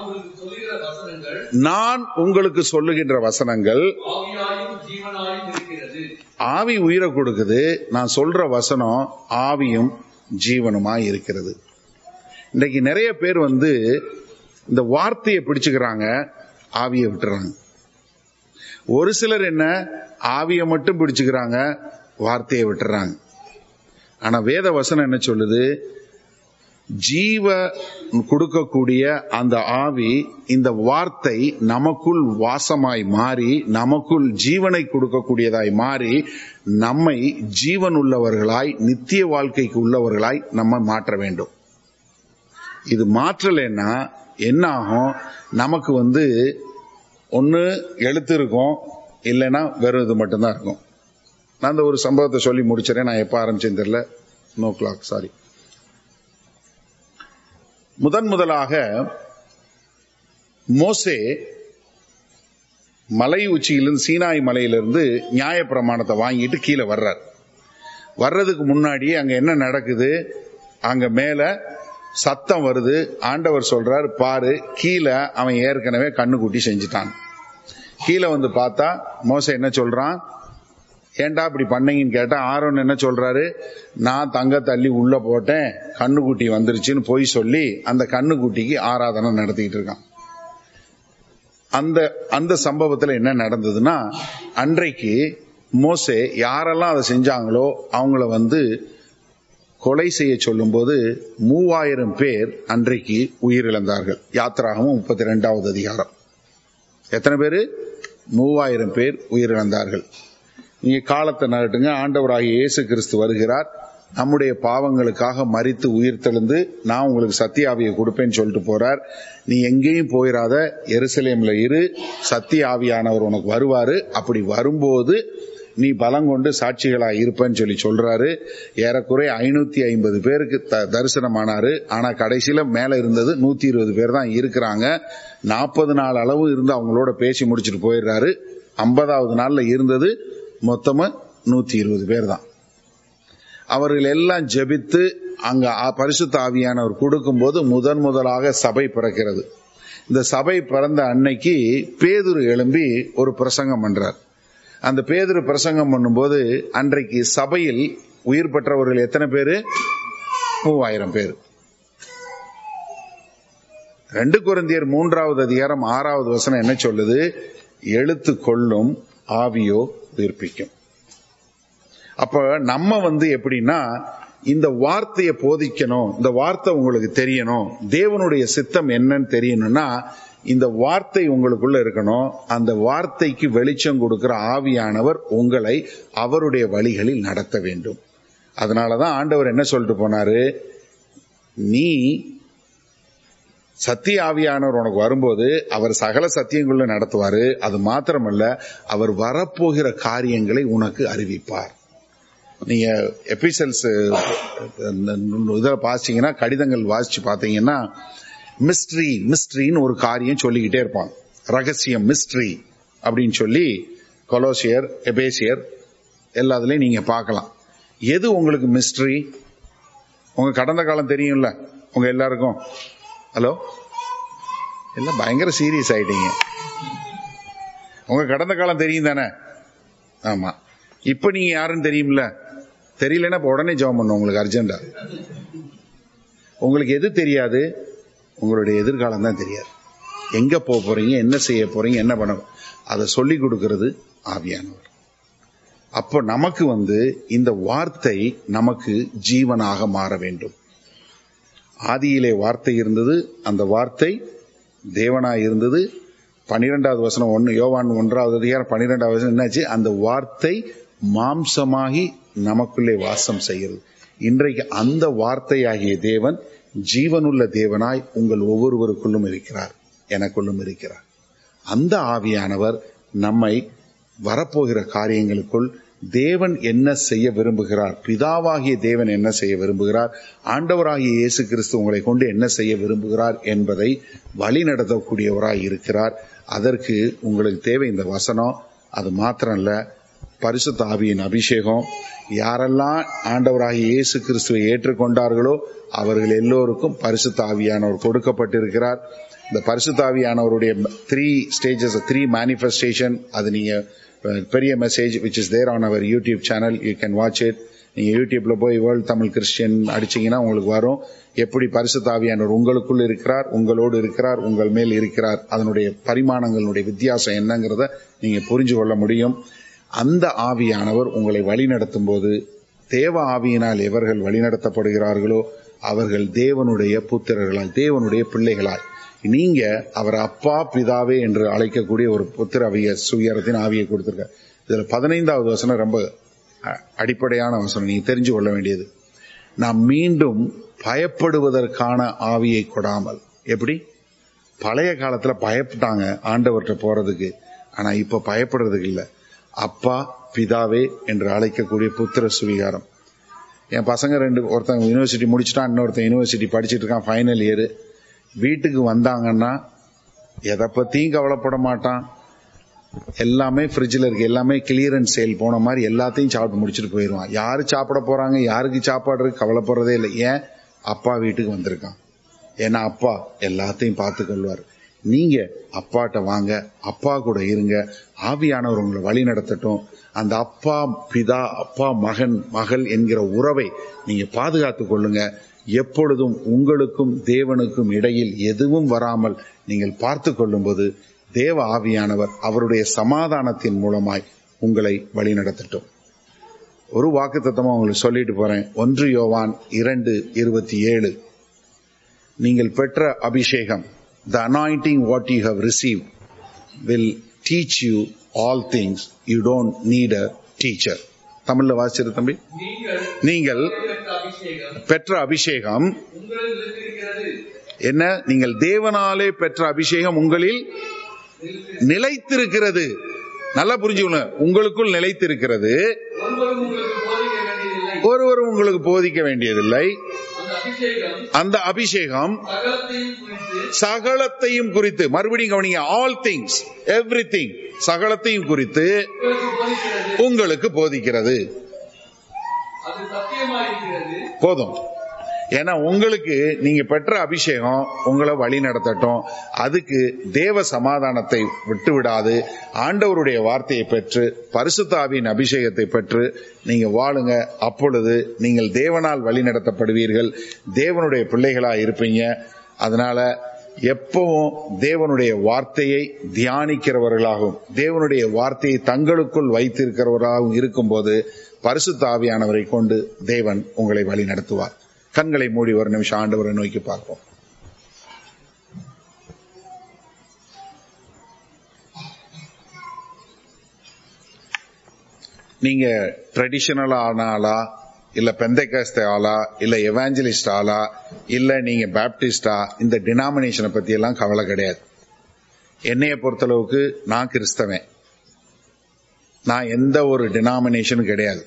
[SPEAKER 2] நான் உங்களுக்கு சொல்லுகிற வசனங்கள்
[SPEAKER 1] நான் உங்களுக்கு சொல்லுகின்ற வசனங்கள்
[SPEAKER 2] ஆவியாயும் ஜீவனாயும் இருக்கிறது
[SPEAKER 1] ஆவி உயிரை கொடுக்குது நான் சொல்ற வசனம் ஆவியும் ஜீவனுமாய் இருக்கிறது இன்னைக்கு நிறைய பேர் வந்து இந்த வார்த்தையை பிடிச்சுக்கிறாங்க ஆவியை விட்டுறாங்க ஒரு சிலர் என்ன ஆவியை மட்டும் பிடிச்சுக்கிறாங்க வார்த்தையை விட்டுறாங்க ஆனா வேத வசனம் என்ன சொல்லுது ஜீவ கொடுக்கக்கூடிய அந்த ஆவி இந்த வார்த்தை நமக்குள் வாசமாய் மாறி நமக்குள் ஜீவனை கொடுக்கக்கூடியதாய் மாறி நம்மை ஜீவன் உள்ளவர்களாய் நித்திய வாழ்க்கைக்கு உள்ளவர்களாய் நம்ம மாற்ற வேண்டும் இது மாற்றலைன்னா என்ன ஆகும் நமக்கு வந்து ஒன்று எழுத்து இருக்கும் இல்லைன்னா வெறும் இது மட்டும்தான் இருக்கும் நான் இந்த ஒரு சம்பவத்தை சொல்லி முடிச்சிடறேன் நான் எப்போ ஆரம்பிச்சேன்னு தெரியல நோ கிளாக் சாரி முதன் முதலாக மோசே மலை உச்சியிலிருந்து சீனாய் மலையிலிருந்து நியாயப்பிரமாணத்தை வாங்கிட்டு கீழே வர்றார் வர்றதுக்கு முன்னாடி அங்க என்ன நடக்குது அங்க மேல சத்தம் வருது ஆண்டவர் சொல்றார் பாரு கீழே அவன் ஏற்கனவே கண்ணுக்குட்டி செஞ்சுட்டான் கீழே வந்து பார்த்தா மோச என்ன சொல்றான் ஏன்டா இப்படி பண்ணீங்கன்னு கேட்டா ஆரோன் என்ன சொல்றாரு நான் தங்க தள்ளி உள்ள போட்டேன் கண்ணுக்குட்டி வந்துருச்சுன்னு போய் சொல்லி அந்த கண்ணுக்குட்டிக்கு ஆராதனை நடத்திக்கிட்டு இருக்கான் அந்த அந்த சம்பவத்துல என்ன நடந்ததுன்னா அன்றைக்கு மோசே யாரெல்லாம் அதை செஞ்சாங்களோ அவங்கள வந்து கொலை செய்ய சொல்லும்போது மூவாயிரம் பேர் அன்றைக்கு உயிரிழந்தார்கள் யாத்திராகமும் முப்பத்தி ரெண்டாவது அதிகாரம் எத்தனை பேர் மூவாயிரம் பேர் உயிரிழந்தார்கள் நீங்க காலத்தை நகட்டுங்க ஆண்டவராகிய இயேசு கிறிஸ்து வருகிறார் நம்முடைய பாவங்களுக்காக மறித்து உயிர் தெழுந்து நான் உங்களுக்கு சத்திய ஆவியை கொடுப்பேன்னு சொல்லிட்டு போறார் நீ எங்கேயும் போயிடாத எருசலேம்ல இரு சத்திய ஆவியானவர் உனக்கு வருவாரு அப்படி வரும்போது நீ பலம் கொண்டு சாட்சிகளா இருப்பேன்னு சொல்லி சொல்றாரு ஏறக்குறை ஐநூத்தி ஐம்பது பேருக்கு த- தரிசனமானாரு ஆனா கடைசியில மேல இருந்தது நூத்தி இருபது பேர் தான் இருக்கிறாங்க நாற்பது நாள் அளவு இருந்து அவங்களோட பேசி முடிச்சுட்டு போயிடுறாரு ஐம்பதாவது நாள்ல இருந்தது மொத்தமா நூத்தி இருபது பேர் தான் அவர்கள் எல்லாம் ஜெபித்து அங்க ஆ- பரிசுத்த ஆவியானவர் கொடுக்கும்போது முதன் முதலாக சபை பிறக்கிறது இந்த சபை பிறந்த அன்னைக்கு பேதுரு எழும்பி ஒரு பிரசங்கம் பண்றார் அந்த பேதுரு பிரசங்கம் பண்ணும்போது அன்றைக்கு சபையில் உயிர் பெற்றவர்கள் எத்தனை பேரு மூவாயிரம் பேர் ரெண்டு குருந்தியர் மூன்றாவது அதிகாரம் ஆறாவது வசனம் என்ன சொல்லுது எழுத்து கொள்ளும் ஆவியோ உயிர்ப்பிக்கும் அப்ப நம்ம வந்து எப்படின்னா இந்த வார்த்தையை போதிக்கணும் இந்த வார்த்தை உங்களுக்கு தெரியணும் தேவனுடைய சித்தம் என்னன்னு தெரியணும்னா இந்த வார்த்தை உங்களுக்குள்ள இருக்கணும் அந்த வார்த்தைக்கு வெளிச்சம் கொடுக்கிற ஆவியானவர் உங்களை அவருடைய வழிகளில் நடத்த வேண்டும் அதனாலதான் ஆண்டவர் என்ன சொல்லிட்டு போனாரு நீ சத்திய ஆவியானவர் உனக்கு வரும்போது அவர் சகல சத்தியங்களுள்ள நடத்துவாரு அது மாத்திரமல்ல அவர் வரப்போகிற காரியங்களை உனக்கு அறிவிப்பார் நீங்க எபிசல்ஸ் இதில் வாசிச்சீங்கன்னா கடிதங்கள் வாசிச்சு பார்த்தீங்கன்னா மிஸ்ட்ரி மிஸ்ட்ரின்னு ஒரு காரியம் சொல்லிக்கிட்டே இருப்பான் ரகசியம் மிஸ்ட்ரி அப்படின்னு சொல்லி கொலோசியர் எபேசியர் எல்லாத்துலயும் நீங்க பார்க்கலாம் எது உங்களுக்கு மிஸ்ட்ரி உங்க கடந்த காலம் தெரியும்ல உங்க எல்லாருக்கும் ஹலோ எல்லாம் பயங்கர சீரியஸ் ஆயிட்டீங்க உங்க கடந்த காலம் தெரியும் தானே ஆமா இப்ப நீங்க யாருன்னு தெரியும்ல தெரியலன்னா இப்ப உடனே ஜெபம் பண்ணும் உங்களுக்கு அர்ஜென்டா உங்களுக்கு எது தெரியாது உங்களுடைய எதிர்காலம் தான் தெரியாது எங்க போக போறீங்க என்ன செய்ய போறீங்க என்ன பண்ண அதை சொல்லி கொடுக்கிறது ஆவியானவர் அப்போ நமக்கு வந்து இந்த வார்த்தை நமக்கு ஜீவனாக மாற வேண்டும் ஆதியிலே வார்த்தை இருந்தது அந்த வார்த்தை தேவனாய் இருந்தது பன்னிரெண்டாவது வசனம் ஒன்று யோவான் ஒன்றாவது அதிகாரம் பன்னிரெண்டாவது வசனம் என்னாச்சு அந்த வார்த்தை மாம்சமாகி நமக்குள்ளே வாசம் செய்கிறது இன்றைக்கு அந்த வார்த்தையாகிய தேவன் ஜீவனுள்ள தேவனாய் உங்கள் ஒவ்வொருவருக்குள்ளும் இருக்கிறார் எனக்குள்ளும் இருக்கிறார் அந்த ஆவியானவர் நம்மை வரப்போகிற காரியங்களுக்குள் தேவன் என்ன செய்ய விரும்புகிறார் பிதாவாகிய தேவன் என்ன செய்ய விரும்புகிறார் ஆண்டவராகிய இயேசு கிறிஸ்து உங்களை கொண்டு என்ன செய்ய விரும்புகிறார் என்பதை வழி நடத்தக்கூடியவராய் இருக்கிறார் அதற்கு உங்களுக்கு தேவை இந்த வசனம் அது மாத்திரம் இல்ல பரிசுத்த ஆவியின் அபிஷேகம் யாரெல்லாம் ஆண்டவராகிய இயேசு கிறிஸ்துவை ஏற்றுக்கொண்டார்களோ அவர்கள் எல்லோருக்கும் பரிசுத்த ஆவியானவர் கொடுக்கப்பட்டிருக்கிறார் இந்த பரிசுத்த ஆவியானவருடைய த்ரீ ஸ்டேஜஸ் த்ரீ மேனிஃபெஸ்டேஷன் அது நீங்க அஹ், பெரிய message which is there on our YouTube channel you can watch it நீங்க யூடியூப்ல போய் வேர்ல்ட் தமிழ் கிறிஸ்டியன் அடிச்சீங்கன்னா உங்களுக்கு வரும் எப்படி பரிசுத்த ஆவியானவர் உங்களுக்குள் இருக்கிறார் உங்களோடு இருக்கிறார் உங்கள் மேல் இருக்கிறார் அதனுடைய பரிமாணங்களுடைய வித்தியாசம் என்னங்கிறத நீங்க புரிஞ்சு கொள்ள முடியும் அந்த ஆவியானவர் உங்களை வழிநடத்தும் போது தேவ ஆவியினால் எவர்கள் வழிநடத்தப்படுகிறார்களோ அவர்கள் தேவனுடைய புத்திரர்களாய் தேவனுடைய பிள்ளைகளாய் நீங்க அவர் அப்பா பிதாவே என்று அழைக்கக்கூடிய ஒரு புத்திர அவிய சுயரத்தின் ஆவியை கொடுத்திருக்க இதுல பதினைந்தாவது வசனம் ரொம்ப அ- அடிப்படையான வசனம் நீங்க தெரிஞ்சு கொள்ள வேண்டியது நாம் மீண்டும் பயப்படுவதற்கான ஆவியை கொடாமல் எப்படி பழைய காலத்துல பயப்பட்டாங்க ஆண்டவர்கிட்ட போறதுக்கு ஆனா இப்ப பயப்படுறதுக்கு இல்ல அப்பா பிதாவே என்று அழைக்கக்கூடிய புத்திர சுவிகாரம் என் பசங்க ரெண்டு ஒருத்தன் யூனிவர்சிட்டி முடிச்சுட்டான் இன்னொருத்தன் யூனிவர்சிட்டி படிச்சிட்டு இருக்கான் ஃபைனல் இயர் வீட்டுக்கு வந்தாங்கன்னா எதை பத்தியும் கவலைப்பட மாட்டான் எல்லாமே ஃப்ரிட்ஜில் இருக்கு எல்லாமே கிளியரன்ஸ் சேல் போன மாதிரி எல்லாத்தையும் சாப்பிட்டு முடிச்சுட்டு போயிடுவான் யாரு சாப்பிட போறாங்க யாருக்கு சாப்பாடு இருக்கு கவலைப்படுறதே இல்லை ஏன் அப்பா வீட்டுக்கு வந்திருக்கான் ஏன்னா அப்பா எல்லாத்தையும் பார்த்து கொள்வார் நீங்க அப்பாட்ட வாங்க அப்பா கூட இருங்க ஆவியானவர் உங்களை வழி நடத்தட்டும் அந்த அப்பா பிதா அப்பா மகன் மகள் என்கிற உறவை நீங்க பாதுகாத்துக் கொள்ளுங்க எப்பொழுதும் உங்களுக்கும் தேவனுக்கும் இடையில் எதுவும் வராமல் நீங்கள் பார்த்து கொள்ளும்போது தேவ ஆவியானவர் அவருடைய சமாதானத்தின் மூலமாய் உங்களை வழி நடத்தட்டும் ஒரு வாக்கு தத்தமா உங்களுக்கு சொல்லிட்டு போறேன் ஒன்று யோவான் இரண்டு இருபத்தி ஏழு நீங்கள் பெற்ற அபிஷேகம் the anointing what you have receive will teach you all things you don't need a teacher தமிழ்ல வாசிச்சிரு தம்பி
[SPEAKER 2] நீங்கள்
[SPEAKER 1] நீங்கள்
[SPEAKER 2] பெற்ற அபிஷேகம்
[SPEAKER 1] பெற்ற அபிஷேகம்
[SPEAKER 2] உங்களில் நிலைத்திருக்கிறது
[SPEAKER 1] என்ன நீங்கள் தேவனாலே பெற்ற அபிஷேகம் உங்களில் நிலைத்திருக்கிறது நல்லா புரிஞ்சுக்கணும் உங்களுக்குள் நிலைத்திருக்கிறது
[SPEAKER 2] ஒருவரும் உங்களுக்கு போதிக்க வேண்டியதில்லை
[SPEAKER 1] ஒருவரும் உங்களுக்கு போதிக்க வேண்டியதில்லை
[SPEAKER 2] அந்த அபிஷேகம்
[SPEAKER 1] அந்த அபிஷேகம்
[SPEAKER 2] சகலத்தையும் குறித்து
[SPEAKER 1] சகலத்தையும் குறித்து மறுபடியும் கவனிங்க ஆல் திங்ஸ் எவ்ரி திங் சகலத்தையும் குறித்து
[SPEAKER 2] உங்களுக்கு போதிக்கிறது
[SPEAKER 1] உங்களுக்கு போதிக்கிறது
[SPEAKER 2] அது சத்தியமாயிருக்கிறது
[SPEAKER 1] போதும் ஏன்னா உங்களுக்கு நீங்க பெற்ற அபிஷேகம் உங்களை வழி நடத்தட்டும் அதுக்கு தேவ சமாதானத்தை விட்டு விடாது ஆண்டவருடைய வார்த்தையை பெற்று பரிசுத்தாவின் அபிஷேகத்தை பெற்று நீங்க வாழுங்க அப்பொழுது நீங்கள் தேவனால் வழி நடத்தப்படுவீர்கள் தேவனுடைய பிள்ளைகளா இருப்பீங்க அதனால எப்பவும் தேவனுடைய வார்த்தையை தியானிக்கிறவர்களாகவும் தேவனுடைய வார்த்தையை தங்களுக்குள் வைத்திருக்கிறவர்களாகவும் இருக்கும்போது பரிசுத்த ஆவியானவரை கொண்டு தேவன் உங்களை வழி நடத்துவார் கண்களை மூடி ஒரு நிமிஷம் ஆண்டவரை நோக்கி பார்ப்போம் நீங்க ட்ரெடிஷனல் ஆனாலா இல்ல பெந்தைகாஸ்த ஆளா இல்ல எவாஞ்சலிஸ்ட் ஆளா இல்ல நீங்க பேப்டிஸ்டா இந்த டினாமினேஷனை பத்தி எல்லாம் கவலை கிடையாது என்னைய பொறுத்தளவுக்கு நான் கிறிஸ்தவன் நான் எந்த ஒரு டினாமினேஷனும் கிடையாது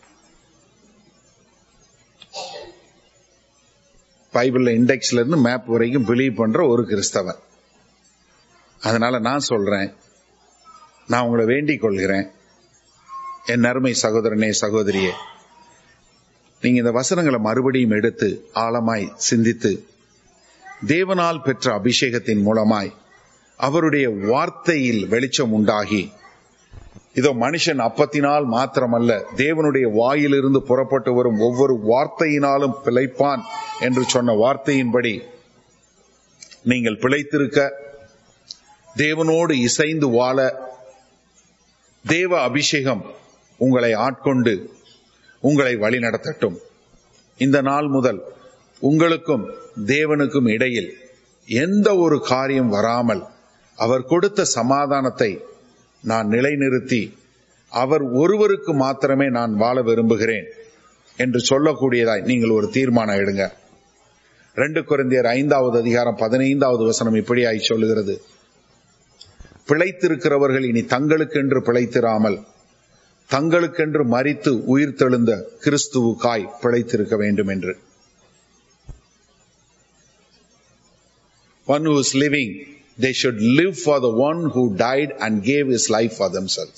[SPEAKER 1] பைபிள்ல இண்டெக்ஸ்ல இருந்து மேப் வரைக்கும் பிலீவ் பண்ற ஒரு கிறிஸ்தவன் அதனால நான் சொல்றேன் நான் உங்களை வேண்டிக் கொள்கிறேன் என் அருமை சகோதரனே சகோதரியே நீங்க இந்த வசனங்களை மறுபடியும் எடுத்து ஆழமாய் சிந்தித்து தேவனால் பெற்ற அபிஷேகத்தின் மூலமாய் அவருடைய வார்த்தையில் வெளிச்சம் உண்டாகி இதோ மனுஷன் அப்பத்தினால் மாத்திரமல்ல தேவனுடைய வாயிலிருந்து புறப்பட்டு வரும் ஒவ்வொரு வார்த்தையினாலும் பிழைப்பான் என்று சொன்ன வார்த்தையின்படி நீங்கள் பிழைத்திருக்க தேவனோடு இசைந்து வாழ தேவ அபிஷேகம் உங்களை ஆட்கொண்டு உங்களை வழிநடத்தட்டும் இந்த நாள் முதல் உங்களுக்கும் தேவனுக்கும் இடையில் எந்த ஒரு காரியம் வராமல் அவர் கொடுத்த சமாதானத்தை நான் நிலைநிறுத்தி அவர் ஒருவருக்கு மாத்திரமே நான் வாழ விரும்புகிறேன் என்று சொல்லக்கூடியதாய் நீங்கள் ஒரு தீர்மானம் எடுங்க ரெண்டு குறைந்தியர் ஐந்தாவது அதிகாரம் பதினைந்தாவது வசனம் இப்படியாய் சொல்லுகிறது பிழைத்திருக்கிறவர்கள் இனி தங்களுக்கென்று பிழைத்திராமல் தங்களுக்கென்று மறித்து உயிர் தெழுந்த கிறிஸ்துவுக்காய் பிழைத்திருக்க வேண்டும் என்று one who is living, they should live for the one who died and gave his life for themselves.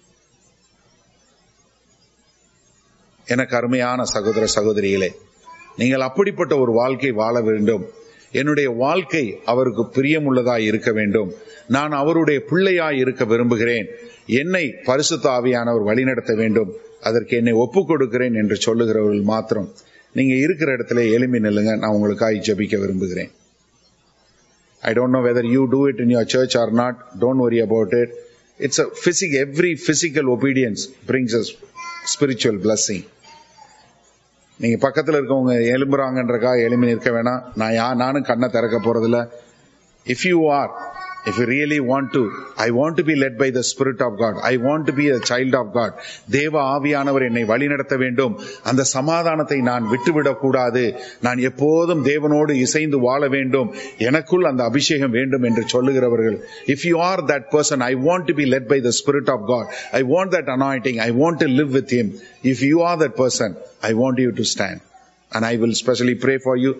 [SPEAKER 1] எனக்கு அருமையான சகோதர சகோதரிகளே நீங்கள் அப்படிப்பட்ட ஒரு வாழ்க்கை வாழ வேண்டும் என்னுடைய வாழ்க்கை அவருக்கு பிரியமுள்ளதாய் இருக்க வேண்டும் நான் அவருடைய பிள்ளையாய் இருக்க விரும்புகிறேன் என்னை பரிசுத்த ஆவியானவர் வழிநடத்த வேண்டும் அதற்கு என்னை ஒப்புக் கொடுக்கிறேன் என்று சொல்லுகிறவர்கள் மாத்திரம் நீங்க இருக்கிற இடத்துல எளிமை நில்லுங்க நான் உங்களுக்காக ஜெபிக்க விரும்புகிறேன் I don't know whether you do it in your church or not. Don't worry about it. It's a physical, every physical obedience brings us spiritual blessing. நீங்க பக்கத்துல இருக்கவங்க எலும்புறாங்கன்றக்கா எலும்பி நிற்க வேணாம் நான் யா நானும் கண்ணை திறக்க போறதில்ல if you are if you really want to I want to be led by the spirit of God I want to be a child of God தேவ ஆவியானவர் என்னை வழிநடத்த வேண்டும் அந்த சமாதானத்தை நான் விட்டுவிடக் கூடாது நான் எப்போதும் தேவனோடு இசைந்து வாழ வேண்டும் எனக்குள் அந்த அபிஷேகம் வேண்டும் என்று சொல்லுகிறவர்கள் if you are that person I want to be led by the spirit of God I want that anointing I want to live with him if you are that person I want you to stand and I will specially pray for you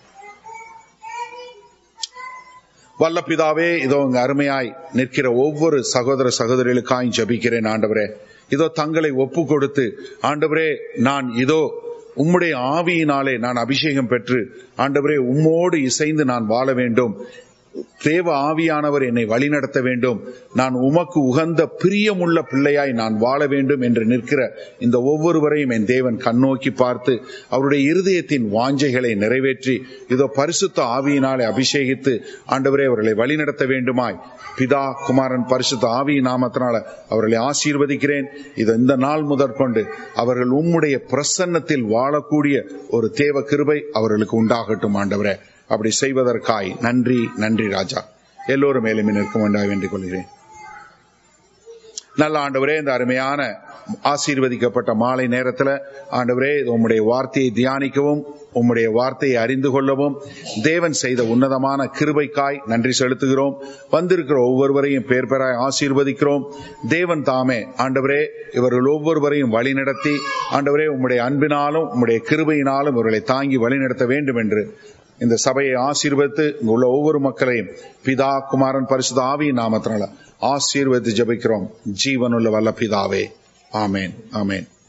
[SPEAKER 1] வல்ல பிதாவே இதோ இங்க அருமையாய் நிற்கிற ஒவ்வொரு சகோதர சகோதரிகளுக்காயும் ஜபிக்கிறேன் ஆண்டவரே இதோ தங்களை ஒப்பு கொடுத்து ஆண்டவரே நான் இதோ உம்முடைய ஆவியினாலே நான் அபிஷேகம் பெற்று ஆண்டவரே உம்மோடு இசைந்து நான் வாழ வேண்டும் தேவ ஆவியானவர் என்னை வழிநடத்த வேண்டும் நான் உமக்கு உகந்த பிரியமுள்ள பிள்ளையாய் நான் வாழ வேண்டும் என்று நிற்கிற இந்த ஒவ்வொருவரையும் என் தேவன் கண்ணோக்கி பார்த்து அவருடைய இருதயத்தின் வாஞ்சைகளை நிறைவேற்றி இதோ பரிசுத்த ஆவியினாலே அபிஷேகித்து ஆண்டவரே அவர்களை வழிநடத்த வேண்டுமாய் பிதா குமாரன் பரிசுத்த ஆவியின் நாமத்தினால அவர்களை ஆசீர்வதிக்கிறேன் இது இந்த நாள் முதற்கொண்டு அவர்கள் உம்முடைய பிரசன்னத்தில் வாழக்கூடிய ஒரு தேவ கிருபை அவர்களுக்கு உண்டாகட்டும் ஆண்டவரே அப்படி செய்வதற்காய் நன்றி நன்றி ராஜா எல்லோரும் மேலும் நிற்கும் வேண்டாம் வேண்டிக் கொள்கிறேன் நல்ல ஆண்டவரே இந்த அருமையான ஆசீர்வதிக்கப்பட்ட மாலை நேரத்துல ஆண்டவரே உம்முடைய வார்த்தையை தியானிக்கவும் உம்முடைய வார்த்தையை அறிந்து கொள்ளவும் தேவன் செய்த உன்னதமான கிருபைக்காய் நன்றி செலுத்துகிறோம் வந்திருக்கிற ஒவ்வொருவரையும் பேர் பெறாய் ஆசீர்வதிக்கிறோம் தேவன் தாமே ஆண்டவரே இவர்கள் ஒவ்வொருவரையும் வழிநடத்தி ஆண்டவரே உம்முடைய அன்பினாலும் உம்முடைய கிருபையினாலும் இவர்களை தாங்கி வழிநடத்த வேண்டும் என்று இந்த சபையை ஆசீர்வதித்து இங்கு உள்ள ஒவ்வொரு மக்களையும் பிதா குமாரன் பரிசுத்த ஆவியின் நாமத்தினால ஆசீர்வதித்து ஜபிக்கிறோம் ஜீவனுள்ள வல்ல பிதாவே ஆமேன் ஆமேன்